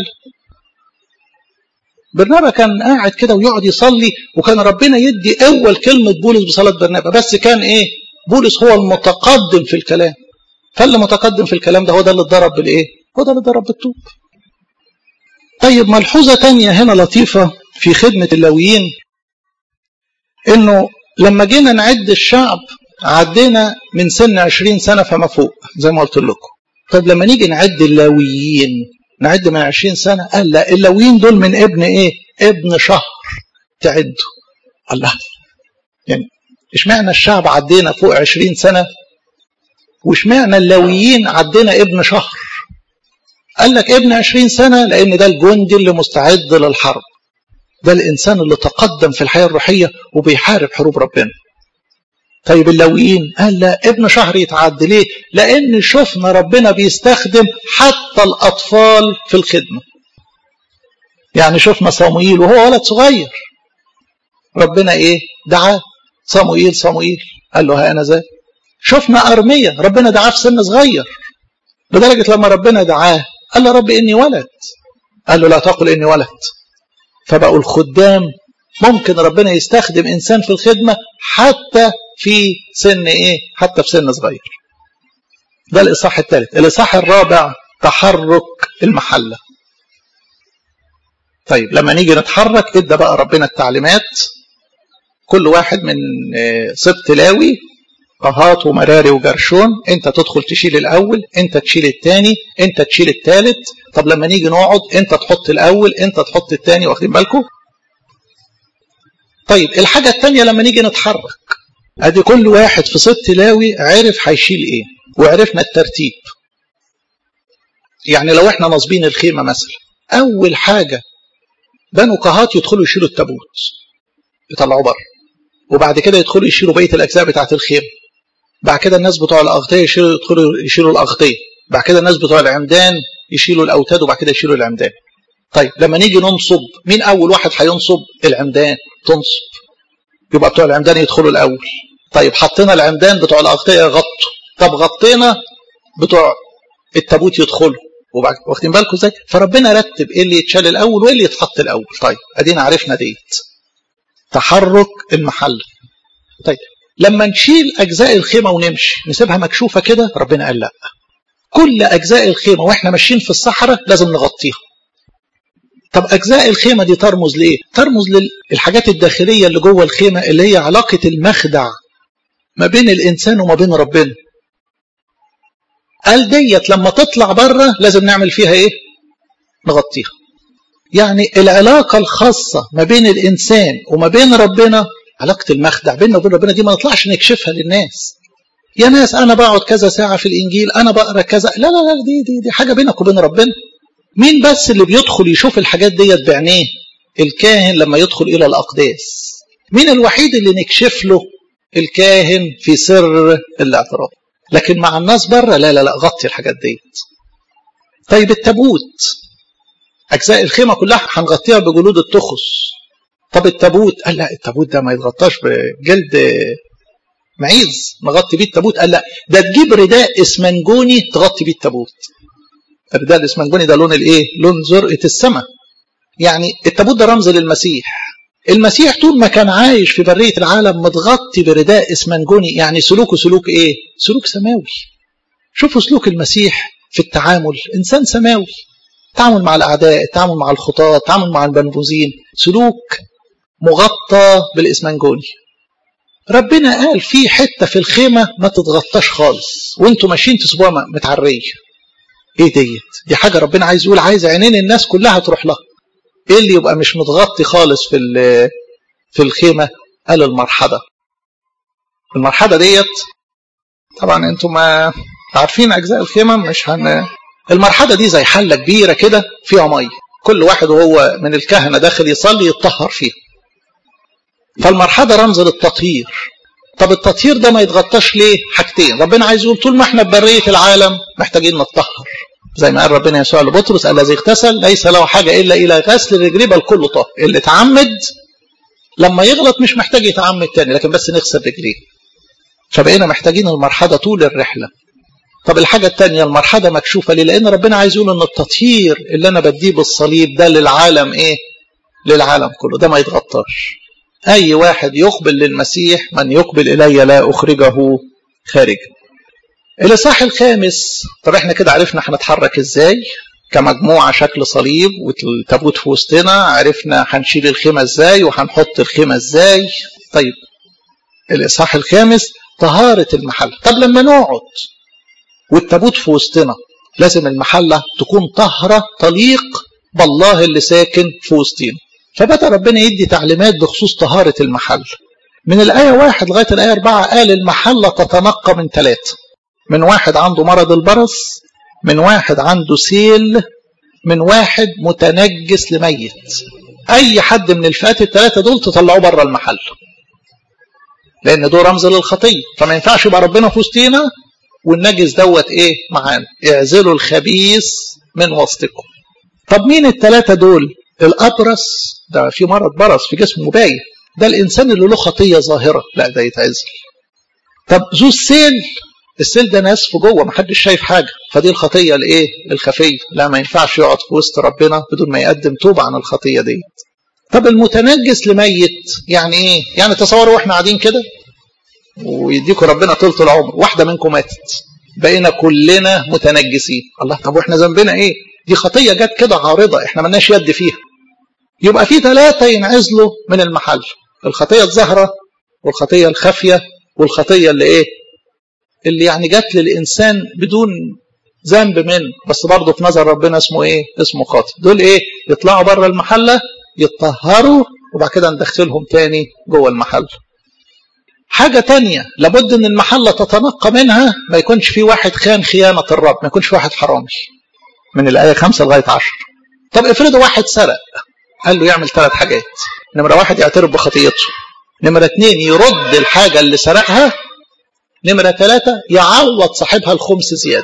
A: برنابا كان قاعد كده ويقعد يصلي وكان ربنا يدي اول كلمه بولس بصلاه برنابا بس كان ايه؟ بولس هو المتقدم في الكلام فاللي متقدم في الكلام ده هو ده اللي اتضرب بالايه هو ده اللي اتضرب بالطوب طيب ملحوظه تانية هنا لطيفه في خدمه اللاويين انه لما جينا نعد الشعب عدينا من سن 20 سنه فما فوق زي ما قلت لكم طيب لما نيجي نعد اللاويين نعد من 20 سنه قال لا اللاويين دول من ابن ايه ابن شهر تعدوا الله يعني اشمعنى الشعب عدينا فوق عشرين سنة واشمعنى اللاويين عدينا ابن شهر قال لك ابن عشرين سنة لأن ده الجندي اللي مستعد للحرب ده الإنسان اللي تقدم في الحياة الروحية وبيحارب حروب ربنا طيب اللاويين قال لا ابن شهر يتعد ليه لأن شفنا ربنا بيستخدم حتى الأطفال في الخدمة يعني شفنا صموئيل وهو ولد صغير ربنا ايه دعاه صموئيل صموئيل قال له ها انا ذا شفنا ارميا ربنا دعاه في سن صغير لدرجه لما ربنا دعاه قال له رب اني ولد قال له لا تقل اني ولد فبقوا الخدام ممكن ربنا يستخدم انسان في الخدمه حتى في سن ايه حتى في سن صغير ده الاصحاح الثالث الاصحاح الرابع تحرك المحله طيب لما نيجي نتحرك ادى بقى ربنا التعليمات كل واحد من سبط لاوي قهات ومراري وجرشون انت تدخل تشيل الاول انت تشيل الثاني انت تشيل الثالث طب لما نيجي نقعد انت تحط الاول انت تحط الثاني واخدين بالكم طيب الحاجه الثانيه لما نيجي نتحرك ادي كل واحد في سبط لاوي عرف هيشيل ايه وعرفنا الترتيب يعني لو احنا ناصبين الخيمه مثلا اول حاجه بنو قهات يدخلوا يشيلوا التابوت يطلعوه بره وبعد كده يدخلوا يشيلوا بقيه الاجزاء بتاعه الخيمه بعد كده الناس بتوع الاغطيه يشيلوا يدخلوا يشيلوا الاغطيه بعد كده الناس بتوع العمدان يشيلوا الاوتاد وبعد كده يشيلوا العمدان طيب لما نيجي ننصب مين اول واحد هينصب العمدان تنصب يبقى بتوع العمدان يدخلوا الاول طيب حطينا العمدان بتوع الاغطيه يغطوا طب غطينا بتوع التابوت يدخله وبعد واخدين بالكم ازاي فربنا رتب ايه اللي يتشال الاول وايه اللي يتحط الاول طيب ادينا عرفنا ديت تحرك المحل طيب لما نشيل اجزاء الخيمه ونمشي نسيبها مكشوفه كده ربنا قال لا كل اجزاء الخيمه واحنا ماشيين في الصحراء لازم نغطيها طب اجزاء الخيمه دي ترمز لايه ترمز للحاجات الداخليه اللي جوه الخيمه اللي هي علاقه المخدع ما بين الانسان وما بين ربنا قال ديت لما تطلع بره لازم نعمل فيها ايه نغطيها يعني العلاقة الخاصة ما بين الإنسان وما بين ربنا علاقة المخدع بيننا وبين ربنا دي ما نطلعش نكشفها للناس يا ناس أنا بقعد كذا ساعة في الإنجيل أنا بقرأ كذا لا لا لا دي, دي, دي حاجة بينك وبين ربنا مين بس اللي بيدخل يشوف الحاجات ديت بعينيه الكاهن لما يدخل إلى الأقداس مين الوحيد اللي نكشف له الكاهن في سر الاعتراف لكن مع الناس بره لا لا لا غطي الحاجات ديت طيب التابوت أجزاء الخيمة كلها هنغطيها بجلود التخص طب التابوت قال لا التابوت ده ما يتغطاش بجلد معيز نغطي بيه التابوت قال لا ده تجيب رداء اسمنجوني تغطي بيه التابوت الرداء الاسمنجوني ده لون الايه لون زرقة السماء يعني التابوت ده رمز للمسيح المسيح طول ما كان عايش في برية العالم متغطي برداء اسمنجوني يعني سلوكه سلوك ايه سلوك سماوي شوفوا سلوك المسيح في التعامل انسان سماوي التعامل مع الاعداء التعامل مع الخطاة التعامل مع المنبوذين سلوك مغطى بالاسمنجوني ربنا قال في حتة في الخيمة ما تتغطاش خالص وانتوا ماشيين تسيبوها متعرية ايه ديت دي حاجة ربنا عايز يقول عايز عينين الناس كلها تروح لها ايه اللي يبقى مش متغطي خالص في في الخيمه قال المرحضه المرحضه ديت طبعا انتم ما عارفين اجزاء الخيمه مش هن المرحضه دي زي حله كبيره كده فيها ميه كل واحد وهو من الكهنه داخل يصلي يتطهر فيها فالمرحضه رمز للتطهير طب التطهير ده ما يتغطاش ليه حاجتين ربنا عايز يقول طول ما احنا ببريه العالم محتاجين نتطهر زي ما قال ربنا يسوع لبطرس الذي اغتسل ليس له حاجة إلا إلى غسل رجليه بل كله طاهر اللي اتعمد لما يغلط مش محتاج يتعمد تاني لكن بس نغسل رجليه فبقينا محتاجين المرحلة طول الرحلة طب الحاجة التانية المرحلة مكشوفة ليه لأن ربنا عايز يقول إن التطهير اللي أنا بديه بالصليب ده للعالم إيه للعالم كله ده ما يتغطاش أي واحد يقبل للمسيح من يقبل إلي لا أخرجه خارجا الإصحاح الخامس طب احنا كده عرفنا هنتحرك ازاي كمجموعة شكل صليب والتابوت في وسطنا عرفنا هنشيل الخيمة ازاي وهنحط الخيمة ازاي طيب الإصحاح الخامس طهارة المحل طب لما نقعد والتابوت في وسطنا لازم المحلة تكون طهرة تليق بالله اللي ساكن في وسطنا فبدأ ربنا يدي تعليمات بخصوص طهارة المحل من الآية واحد لغاية الآية أربعة قال المحلة تتنقى من ثلاثة من واحد عنده مرض البرص من واحد عنده سيل من واحد متنجس لميت اي حد من الفئات الثلاثه دول تطلعوه بره المحل لان دول رمز للخطيه فما ينفعش يبقى ربنا في وسطينا والنجس دوت ايه معانا اعزلوا الخبيث من وسطكم طب مين الثلاثه دول الابرص ده في مرض برص في جسمه باين ده الانسان اللي له خطيه ظاهره لا ده يتعزل طب ذو السيل السيل ده ناس في جوه محدش شايف حاجه فدي الخطيه الايه الخفيه لا ما ينفعش يقعد في وسط ربنا بدون ما يقدم توبه عن الخطيه دي طب المتنجس لميت يعني ايه يعني تصوروا واحنا قاعدين كده ويديكوا ربنا طولة العمر واحده منكم ماتت بقينا كلنا متنجسين الله طب واحنا ذنبنا ايه دي خطيه جت كده عارضه احنا ملناش يد فيها يبقى في ثلاثه ينعزلوا من المحل الخطيه الظاهره والخطيه الخافيه والخطيه اللي ايه اللي يعني جت للإنسان بدون ذنب منه بس برضه في نظر ربنا اسمه ايه اسمه خاطئ دول ايه يطلعوا بره المحلة يتطهروا وبعد كده ندخلهم تاني جوه المحل حاجة تانية لابد ان المحلة تتنقى منها ما يكونش في واحد خان خيانة الرب ما يكونش في واحد حرامي من الآية خمسة لغاية عشر طب افرضوا واحد سرق قال له يعمل ثلاث حاجات نمرة واحد يعترف بخطيته نمرة اتنين يرد الحاجة اللي سرقها نمرة ثلاثة يعوض صاحبها الخمس زيادة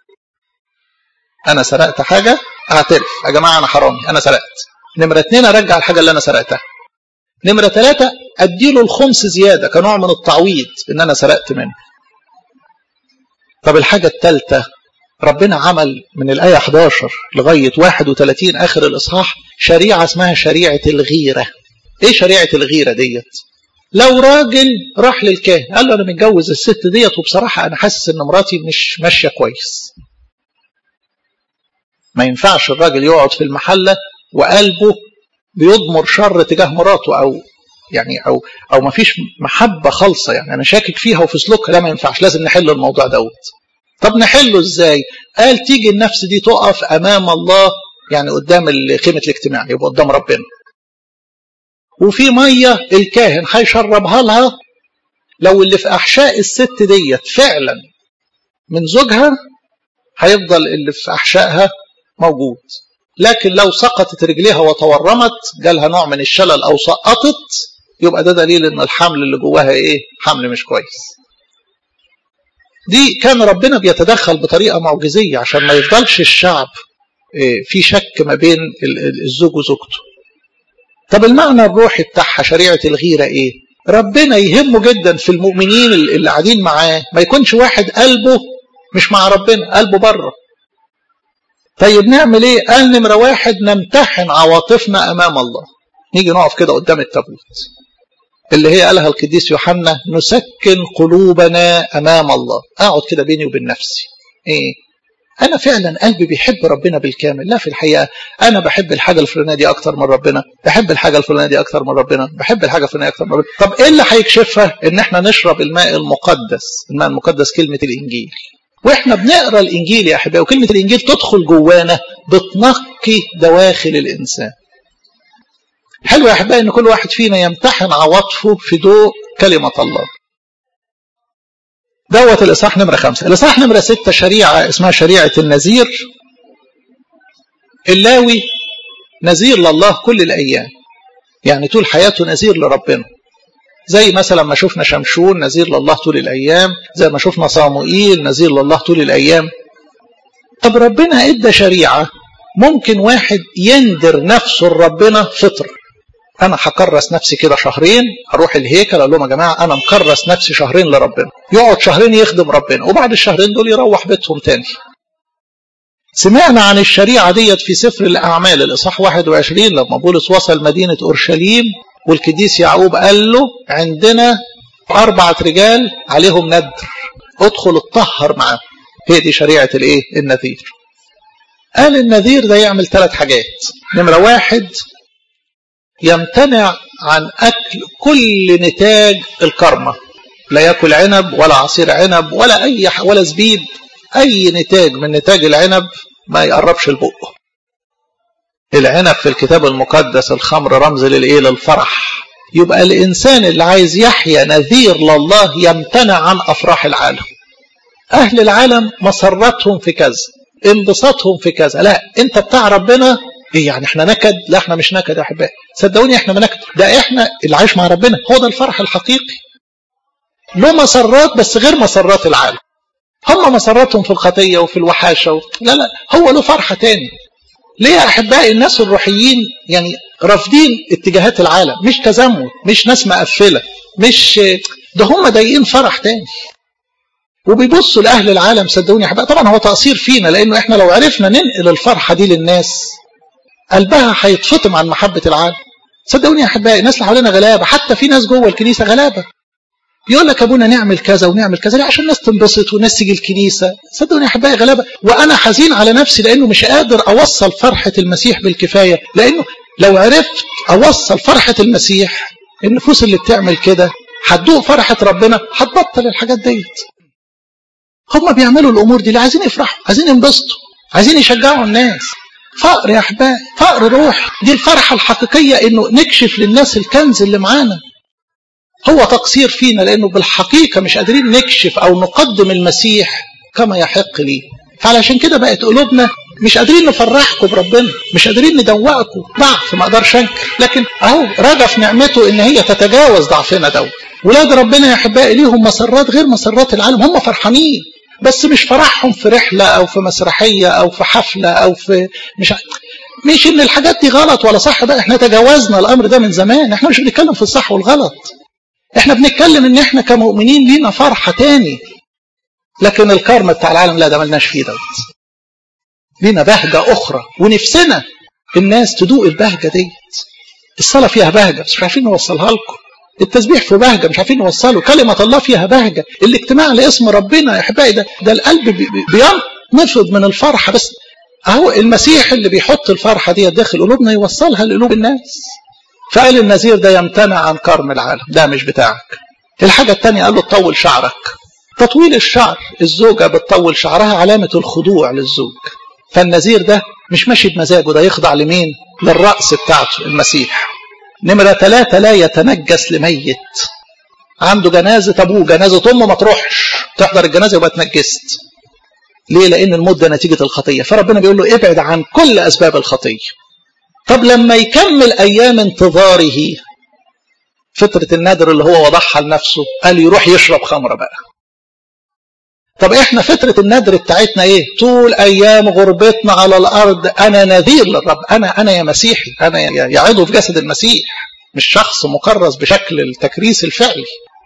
A: أنا سرقت حاجة أعترف يا جماعة أنا حرامي أنا سرقت نمرة اثنين أرجع الحاجة اللي أنا سرقتها نمرة ثلاثة أديله الخمس زيادة كنوع من التعويض إن أنا سرقت منه طب الحاجة الثالثة ربنا عمل من الآية 11 لغاية 31 آخر الإصحاح شريعة اسمها شريعة الغيرة إيه شريعة الغيرة ديت لو راجل راح للكاهن قال له أنا متجوز الست ديت وبصراحة أنا حاسس إن مراتي مش ماشية كويس ما ينفعش الراجل يقعد في المحلة وقلبه بيضمر شر تجاه مراته أو يعني أو أو ما فيش محبة خالصة يعني أنا شاكك فيها وفي سلوكها لا ما ينفعش لازم نحل الموضوع دوت طب نحله ازاي قال تيجي النفس دي تقف امام الله يعني قدام قيمه الاجتماع يبقى قدام ربنا وفي ميه الكاهن هيشربها لها لو اللي في احشاء الست ديت فعلا من زوجها هيفضل اللي في احشائها موجود لكن لو سقطت رجليها وتورمت جالها نوع من الشلل او سقطت يبقى ده دليل ان الحمل اللي جواها ايه حمل مش كويس دي كان ربنا بيتدخل بطريقة معجزية عشان ما يفضلش الشعب في شك ما بين الزوج وزوجته طب المعنى الروحي بتاعها شريعة الغيرة ايه ربنا يهمه جدا في المؤمنين اللي قاعدين معاه ما يكونش واحد قلبه مش مع ربنا قلبه بره طيب نعمل ايه قال نمرة واحد نمتحن عواطفنا امام الله نيجي نقف كده قدام التابوت اللي هي قالها القديس يوحنا نسكن قلوبنا امام الله اقعد كده بيني وبين نفسي ايه انا فعلا قلبي بيحب ربنا بالكامل لا في الحقيقه انا بحب الحاجه الفلانيه دي اكتر من ربنا بحب الحاجه الفلانيه دي اكتر من ربنا بحب الحاجه الفلانيه اكتر من ربنا طب ايه اللي هيكشفها ان احنا نشرب الماء المقدس الماء المقدس كلمه الانجيل واحنا بنقرا الانجيل يا احبائي وكلمه الانجيل تدخل جوانا بتنقي دواخل الانسان حلو يا احبائي ان كل واحد فينا يمتحن عواطفه في ضوء كلمه الله دوت الاصحاح نمره خمسه الاصحاح نمره سته شريعه اسمها شريعه النذير اللاوي نذير لله كل الايام يعني طول حياته نذير لربنا زي مثلا ما شفنا شمشون نذير لله طول الايام زي ما شفنا صاموئيل نذير لله طول الايام طب ربنا ادى شريعه ممكن واحد يندر نفسه لربنا فطر انا هكرس نفسي كده شهرين اروح الهيكل اقول لهم يا جماعه انا مكرس نفسي شهرين لربنا يقعد شهرين يخدم ربنا وبعد الشهرين دول يروح بيتهم تاني سمعنا عن الشريعه ديت في سفر الاعمال الاصحاح 21 لما بولس وصل مدينه اورشليم والقديس يعقوب قال له عندنا اربعه رجال عليهم ندر ادخل اتطهر معاهم هي دي شريعه الايه النذير قال النذير ده يعمل ثلاث حاجات نمره واحد يمتنع عن أكل كل نتاج الكرمة لا يأكل عنب ولا عصير عنب ولا أي ولا زبيب أي نتاج من نتاج العنب ما يقربش البق العنب في الكتاب المقدس الخمر رمز للإيه للفرح يبقى الإنسان اللي عايز يحيا نذير لله يمتنع عن أفراح العالم أهل العالم مسرتهم في كذا انبساطهم في كذا لا أنت بتاع ربنا ايه يعني احنا نكد لا احنا مش نكد يا احبائي صدقوني احنا ما نكد ده احنا اللي عايش مع ربنا هو ده الفرح الحقيقي له مسرات بس غير مسرات العالم هم مسراتهم في الخطية وفي الوحاشة و... لا لا هو له فرحة تاني ليه يا أحبائي الناس الروحيين يعني رافضين اتجاهات العالم مش تزمت مش ناس مقفلة مش ده هم ضايقين فرح تاني وبيبصوا لأهل العالم صدقوني يا أحبائي طبعا هو تقصير فينا لأنه احنا لو عرفنا ننقل الفرحة دي للناس قلبها هيتفطم عن محبة العالم صدقوني يا أحبائي الناس اللي حوالينا غلابة حتى في ناس جوه الكنيسة غلابة يقول لك ابونا نعمل كذا ونعمل كذا عشان الناس تنبسط والناس تيجي الكنيسه صدقوني يا احبائي غلابه وانا حزين على نفسي لانه مش قادر اوصل فرحه المسيح بالكفايه لانه لو عرفت اوصل فرحه المسيح النفوس اللي بتعمل كده هتدوق فرحه ربنا هتبطل الحاجات ديت هم بيعملوا الامور دي اللي عايزين يفرحوا عايزين ينبسطوا عايزين يشجعوا الناس فقر يا احبائي فقر روح دي الفرحه الحقيقيه انه نكشف للناس الكنز اللي معانا هو تقصير فينا لأنه بالحقيقة مش قادرين نكشف أو نقدم المسيح كما يحق ليه فعلشان كده بقت قلوبنا مش قادرين نفرحكم بربنا مش قادرين ندوقكم ضعف ما اقدرش انكر لكن اهو رجا في نعمته ان هي تتجاوز ضعفنا دوت ولاد ربنا يا احبائي ليهم مسرات غير مسرات العالم هم فرحانين بس مش فرحهم في رحله او في مسرحيه او في حفله او في مش مش ان الحاجات دي غلط ولا صح بقى احنا تجاوزنا الامر ده من زمان احنا مش بنتكلم في الصح والغلط احنا بنتكلم ان احنا كمؤمنين لينا فرحة تاني لكن الكرم بتاع العالم لا ده ملناش فيه دوت لينا بهجة أخرى ونفسنا الناس تدوق البهجة ديت الصلاة فيها بهجة بس مش عارفين نوصلها لكم التسبيح في بهجة مش عارفين نوصله كلمة الله فيها بهجة الاجتماع لاسم ربنا يا أحبائي ده, ده القلب بينفض من الفرحة بس أهو المسيح اللي بيحط الفرحة دي داخل قلوبنا يوصلها لقلوب الناس فقال النذير ده يمتنع عن كرم العالم ده مش بتاعك الحاجة التانية قال له تطول شعرك تطويل الشعر الزوجة بتطول شعرها علامة الخضوع للزوج فالنذير ده مش ماشي بمزاجه ده يخضع لمين للرأس بتاعته المسيح نمرة ثلاثة لا يتنجس لميت عنده جنازة أبوه جنازة أمه ما تروحش تحضر الجنازة يبقى اتنجست ليه لأن الموت ده نتيجة الخطية فربنا بيقول له ابعد عن كل أسباب الخطية طب لما يكمل أيام انتظاره فترة النادر اللي هو وضعها لنفسه قال يروح يشرب خمرة بقى طب احنا فترة النذر بتاعتنا ايه طول ايام غربتنا على الارض انا نذير للرب انا انا يا مسيحي انا يا عضو في جسد المسيح مش شخص مكرس بشكل التكريس الفعلي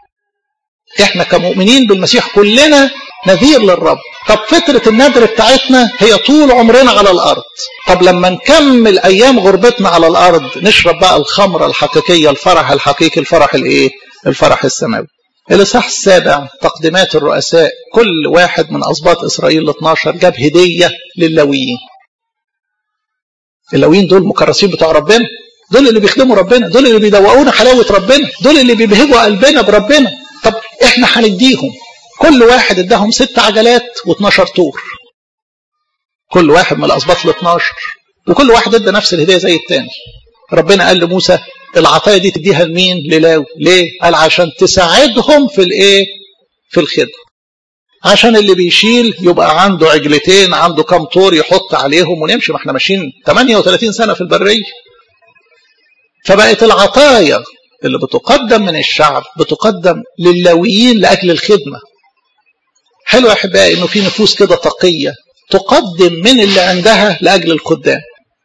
A: احنا كمؤمنين بالمسيح كلنا نذير للرب طب فترة النذر بتاعتنا هي طول عمرنا على الارض طب لما نكمل ايام غربتنا على الارض نشرب بقى الخمرة الحقيقية الفرح الحقيقي الفرح الايه الفرح السماوي الإصحاح السابع تقديمات الرؤساء كل واحد من أسباط إسرائيل ال 12 جاب هدية لللاويين اللاويين دول مكرسين بتوع ربنا دول اللي بيخدموا ربنا دول اللي بيدوقونا حلاوة ربنا دول اللي بيبهجوا قلبنا بربنا طب احنا هنديهم كل واحد اداهم ست عجلات و12 طور كل واحد من الأسباط ال 12 وكل واحد ادى نفس الهدية زي التاني ربنا قال لموسى العطايا دي تديها لمين للاوي ليه قال عشان تساعدهم في الايه في الخدمه عشان اللي بيشيل يبقى عنده عجلتين عنده كام طور يحط عليهم ونمشي ما احنا ماشيين 38 سنه في البريه فبقت العطايا اللي بتقدم من الشعب بتقدم للاويين لاجل الخدمه حلو يا احبائي انه في نفوس كده تقيه تقدم من اللي عندها لاجل الخدام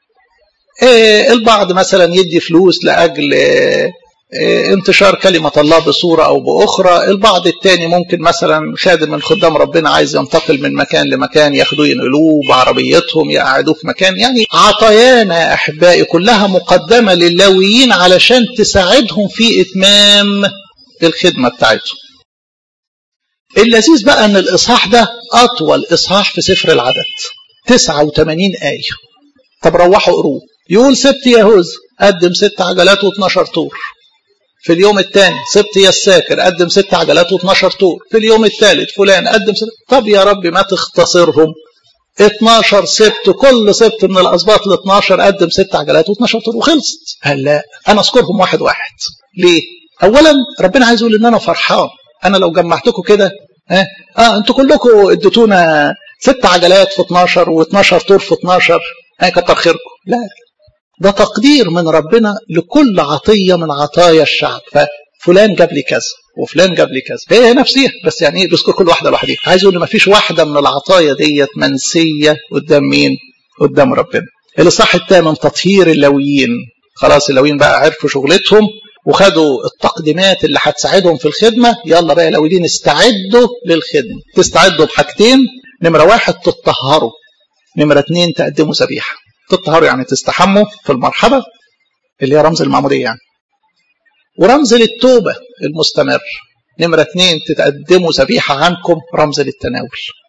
A: إيه البعض مثلا يدي فلوس لاجل إيه انتشار كلمة الله بصورة أو بأخرى البعض التاني ممكن مثلا خادم من خدام ربنا عايز ينتقل من مكان لمكان ياخدوه ينقلوه بعربيتهم يقعدوه في مكان يعني عطايانا يا أحبائي كلها مقدمة للاويين علشان تساعدهم في إتمام الخدمة بتاعتهم اللذيذ بقى أن الإصحاح ده أطول إصحاح في سفر العدد 89 آية طب روحوا قروه يقول سبت يهوذا قدم ست عجلات و12 طور في اليوم الثاني سبت يساكر قدم ست عجلات و12 طور في اليوم الثالث فلان قدم ست طب يا رب ما تختصرهم 12 سبت كل سبت من الاسباط ال 12 قدم ست عجلات و12 طور وخلصت قال لا انا اذكرهم واحد واحد ليه اولا ربنا عايز يقول ان انا فرحان انا لو جمعتكم كده اه, آه انتوا كلكم اديتونا ست عجلات في 12 و12 طور في 12 اه كتر خيركم لا ده تقدير من ربنا لكل عطية من عطايا الشعب ففلان جاب لي كذا وفلان جاب لي كذا هي نفسيها بس يعني ايه بيذكر كل واحدة لوحدها عايز يقول ما فيش واحدة من العطايا ديت منسية قدام مين قدام ربنا الإصحاح الثامن تطهير اللويين خلاص اللويين بقى عرفوا شغلتهم وخدوا التقديمات اللي هتساعدهم في الخدمة يلا بقى اللويين استعدوا للخدمة تستعدوا بحاجتين نمرة واحد تطهروا نمرة اتنين تقدموا ذبيحة تطهروا يعني تستحموا في المرحبة اللي هي رمز المعمودية يعني ورمز للتوبة المستمر نمرة اتنين تتقدموا ذبيحة عنكم رمز للتناول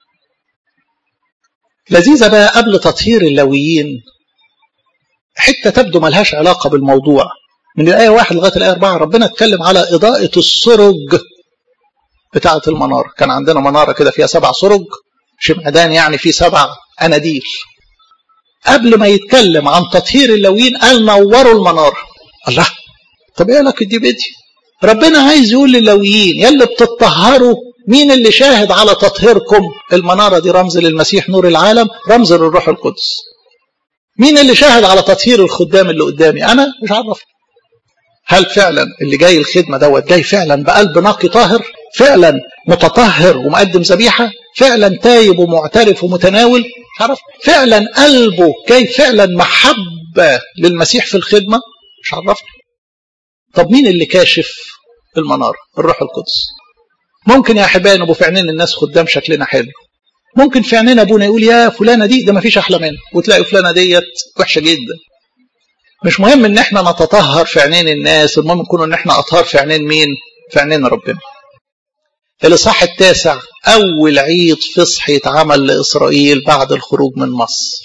A: لذيذة بقى قبل تطهير اللويين حتة تبدو ملهاش علاقة بالموضوع من الآية واحد لغاية الآية أربعة ربنا اتكلم على إضاءة السرج بتاعة المنارة كان عندنا منارة كده فيها سبع سرج شمعدان يعني فيه سبع أناديل قبل ما يتكلم عن تطهير اللويين قال نوروا المنارة الله طب ايه لك دي بدي ربنا عايز يقول للويين يلي بتطهروا مين اللي شاهد على تطهيركم المنارة دي رمز للمسيح نور العالم رمز للروح القدس مين اللي شاهد على تطهير الخدام اللي قدامي انا مش عارف هل فعلا اللي جاي الخدمة دوت جاي فعلا بقلب نقي طاهر فعلا متطهر ومقدم ذبيحة فعلا تايب ومعترف ومتناول عارف فعلا قلبه جاي فعلا محبة للمسيح في الخدمة مش عرفني طب مين اللي كاشف المنارة الروح القدس ممكن يا احبائي نبقوا في عينين الناس خدام شكلنا حلو ممكن في عينين ابونا يقول يا فلانه دي ده ما فيش احلى منها وتلاقي فلانه ديت وحشه جدا مش مهم ان احنا نتطهر في عينين الناس المهم يكون ان احنا اطهار في عينين مين في عينين ربنا الاصحاح التاسع اول عيد فصح يتعمل لاسرائيل بعد الخروج من مصر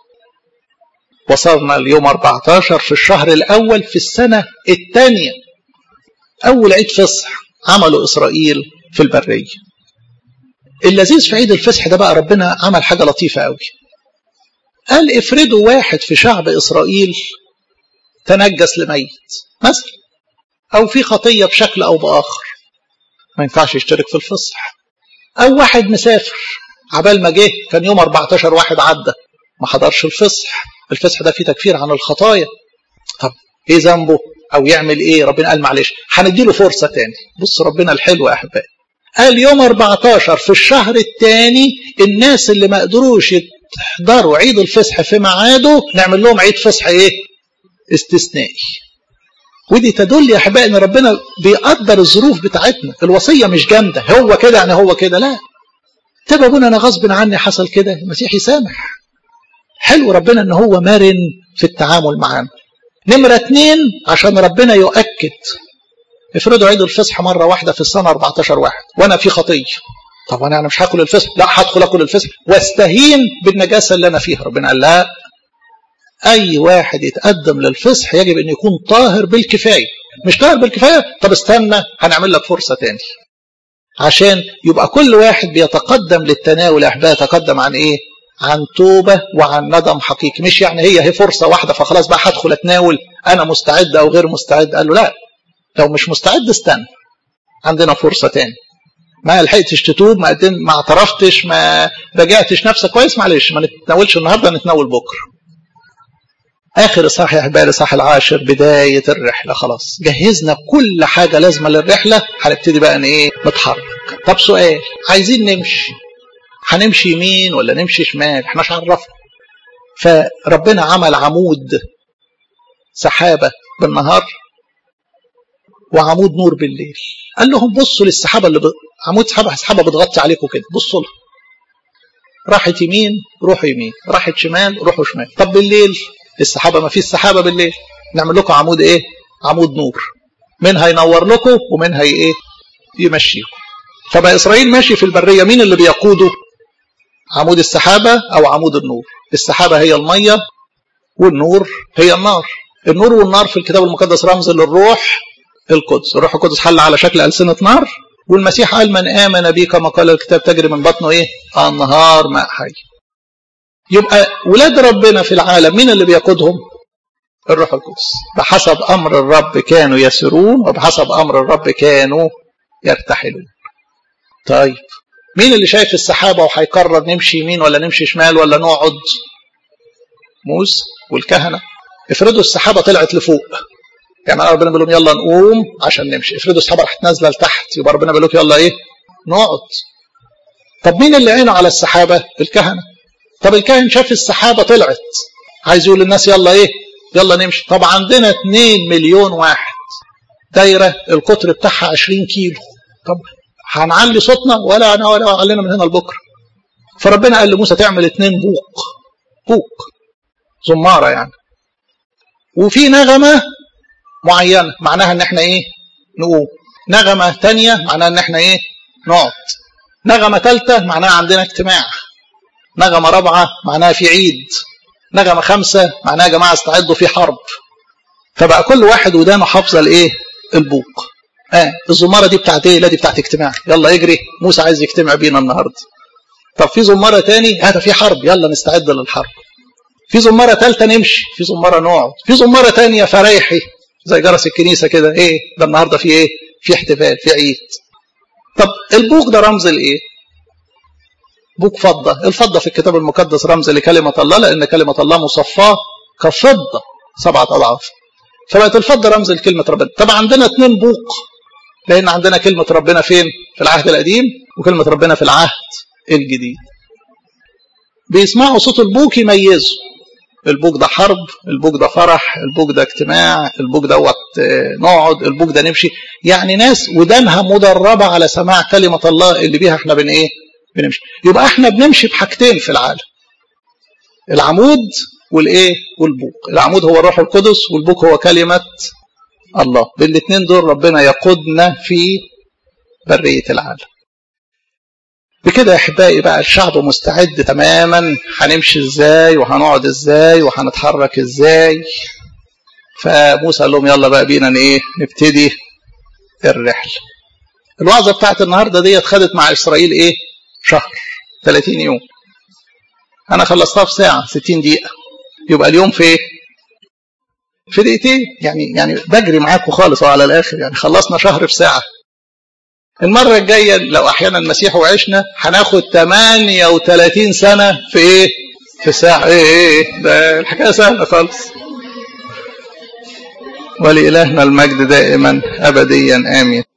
A: وصلنا اليوم 14 في الشهر الاول في السنه الثانيه اول عيد فصح عمله اسرائيل في البريه اللذيذ في عيد الفصح ده بقى ربنا عمل حاجه لطيفه قوي قال افرضوا واحد في شعب اسرائيل تنجس لميت مثلا او في خطيه بشكل او باخر ما ينفعش يشترك في الفصح او واحد مسافر عبال ما جه كان يوم 14 واحد عدى ما حضرش الفصح الفصح ده فيه تكفير عن الخطايا طب ايه ذنبه او يعمل ايه ربنا قال معلش هنديله فرصه تاني بص ربنا الحلو يا احبائي قال يوم 14 في الشهر الثاني الناس اللي ما قدروش يحضروا عيد الفصح في ميعاده نعمل لهم عيد فصح ايه استثنائي ودي تدل يا احبائي ان ربنا بيقدر الظروف بتاعتنا الوصيه مش جامده هو كده يعني هو كده لا طب ابونا انا غصب عني حصل كده المسيح يسامح حلو ربنا ان هو مرن في التعامل معانا نمره اتنين عشان ربنا يؤكد افرضوا عيد الفصح مره واحده في السنه 14 واحد وانا في خطيه طب انا مش هاكل الفصح لا هدخل اكل الفصح واستهين بالنجاسه اللي انا فيها ربنا قال لا اي واحد يتقدم للفصح يجب ان يكون طاهر بالكفايه مش طاهر بالكفايه طب استنى هنعمل لك فرصه تاني عشان يبقى كل واحد بيتقدم للتناول احبائي يتقدم عن ايه عن توبة وعن ندم حقيقي مش يعني هي هي فرصة واحدة فخلاص بقى هدخل اتناول انا مستعد او غير مستعد قال له لا لو مش مستعد استنى عندنا فرصة تاني ما لحقتش تتوب ما ما اعترفتش ما رجعتش نفسك كويس معلش ما نتناولش النهارده نتناول بكره اخر اصحاح يا احبائي الاصحاح العاشر بدايه الرحله خلاص جهزنا كل حاجه لازمه للرحله هنبتدي بقى ان ايه نتحرك طب سؤال عايزين نمشي هنمشي يمين ولا نمشي شمال احنا مش عرفنا فربنا عمل عمود سحابه بالنهار وعمود نور بالليل قال لهم بصوا للسحابه اللي ب... عمود سحابه سحابه بتغطي عليكم كده بصوا لها راحت يمين روحوا يمين راحت شمال روحوا شمال طب بالليل السحابه ما فيش سحابه بالليل نعمل لكم عمود ايه عمود نور من هينور لكم ومن هي ايه يمشيكم فبقى اسرائيل ماشي في البريه مين اللي بيقوده عمود السحابه او عمود النور السحابه هي الميه والنور هي النار النور والنار في الكتاب المقدس رمز للروح القدس الروح القدس حل على شكل ألسنة نار والمسيح قال من آمن بي كما قال الكتاب تجري من بطنه إيه أنهار ماء حي يبقى ولاد ربنا في العالم مين اللي بيقودهم الروح القدس بحسب أمر الرب كانوا يسرون وبحسب أمر الرب كانوا يرتحلون طيب مين اللي شايف السحابة وهيقرر نمشي يمين ولا نمشي شمال ولا نقعد موسى والكهنة افرضوا السحابة طلعت لفوق يعني ربنا بيقول لهم يلا نقوم عشان نمشي افرضوا السحابة راحت نازلة لتحت يبقى ربنا بيقول لكم يلا ايه نقعد طب مين اللي عينه على السحابة الكهنة طب الكاهن شاف السحابة طلعت عايز يقول للناس يلا ايه يلا نمشي طب عندنا 2 مليون واحد دايرة القطر بتاعها 20 كيلو طب هنعلي صوتنا ولا انا ولا علينا من هنا لبكره فربنا قال لموسى تعمل اتنين بوق بوق زمارة يعني وفي نغمة معينة معناها ان احنا ايه نقوم نغمة تانية معناها ان احنا ايه نقعد نغمة ثالثة معناها عندنا اجتماع نغمة رابعة معناها في عيد نغمة خمسة معناها يا جماعة استعدوا في حرب فبقى كل واحد ودانه حافظة الايه البوق اه الزمارة دي بتاعت ايه لا دي بتاعت اجتماع يلا اجري موسى عايز يجتمع بينا النهاردة طب في زمارة تاني هذا في حرب يلا نستعد للحرب في زمارة ثالثة نمشي في زمارة نقعد في زمارة تانية فريحي زي جرس الكنيسة كده ايه ده النهاردة في ايه في احتفال في عيد طب البوق ده رمز الايه بوق فضة الفضة في الكتاب المقدس رمز لكلمة الله لأن كلمة الله مصفاة كفضة سبعة أضعاف فبقت الفضة رمز لكلمة ربنا طب عندنا اتنين بوق لأن عندنا كلمة ربنا فين في العهد القديم وكلمة ربنا في العهد الجديد بيسمعوا صوت البوق يميزوا البوك ده حرب البوك ده فرح البوك ده اجتماع البوك دوت نقعد البوك ده نمشي يعني ناس ودانها مدربة على سماع كلمة الله اللي بيها احنا بن ايه بنمشي يبقى احنا بنمشي بحاجتين في العالم العمود والايه والبوك العمود هو الروح القدس والبوك هو كلمة الله بالاثنين دول ربنا يقودنا في برية العالم بكده يا احبائي بقى الشعب مستعد تماما هنمشي ازاي وهنقعد ازاي وهنتحرك ازاي فموسى قال لهم يلا بقى بينا ايه نبتدي الرحله الوعظه بتاعت النهارده ديت خدت مع اسرائيل ايه شهر 30 يوم انا خلصتها في ساعه 60 دقيقه يبقى اليوم في ايه في دقيقتين يعني يعني بجري معاكم خالص على الاخر يعني خلصنا شهر في ساعه المرة الجاية لو أحيانا المسيح وعشنا هناخد 38 سنة في إيه؟ في ساعة إيه إيه ده الحكاية سهلة خالص. ولإلهنا المجد دائما أبديا آمين.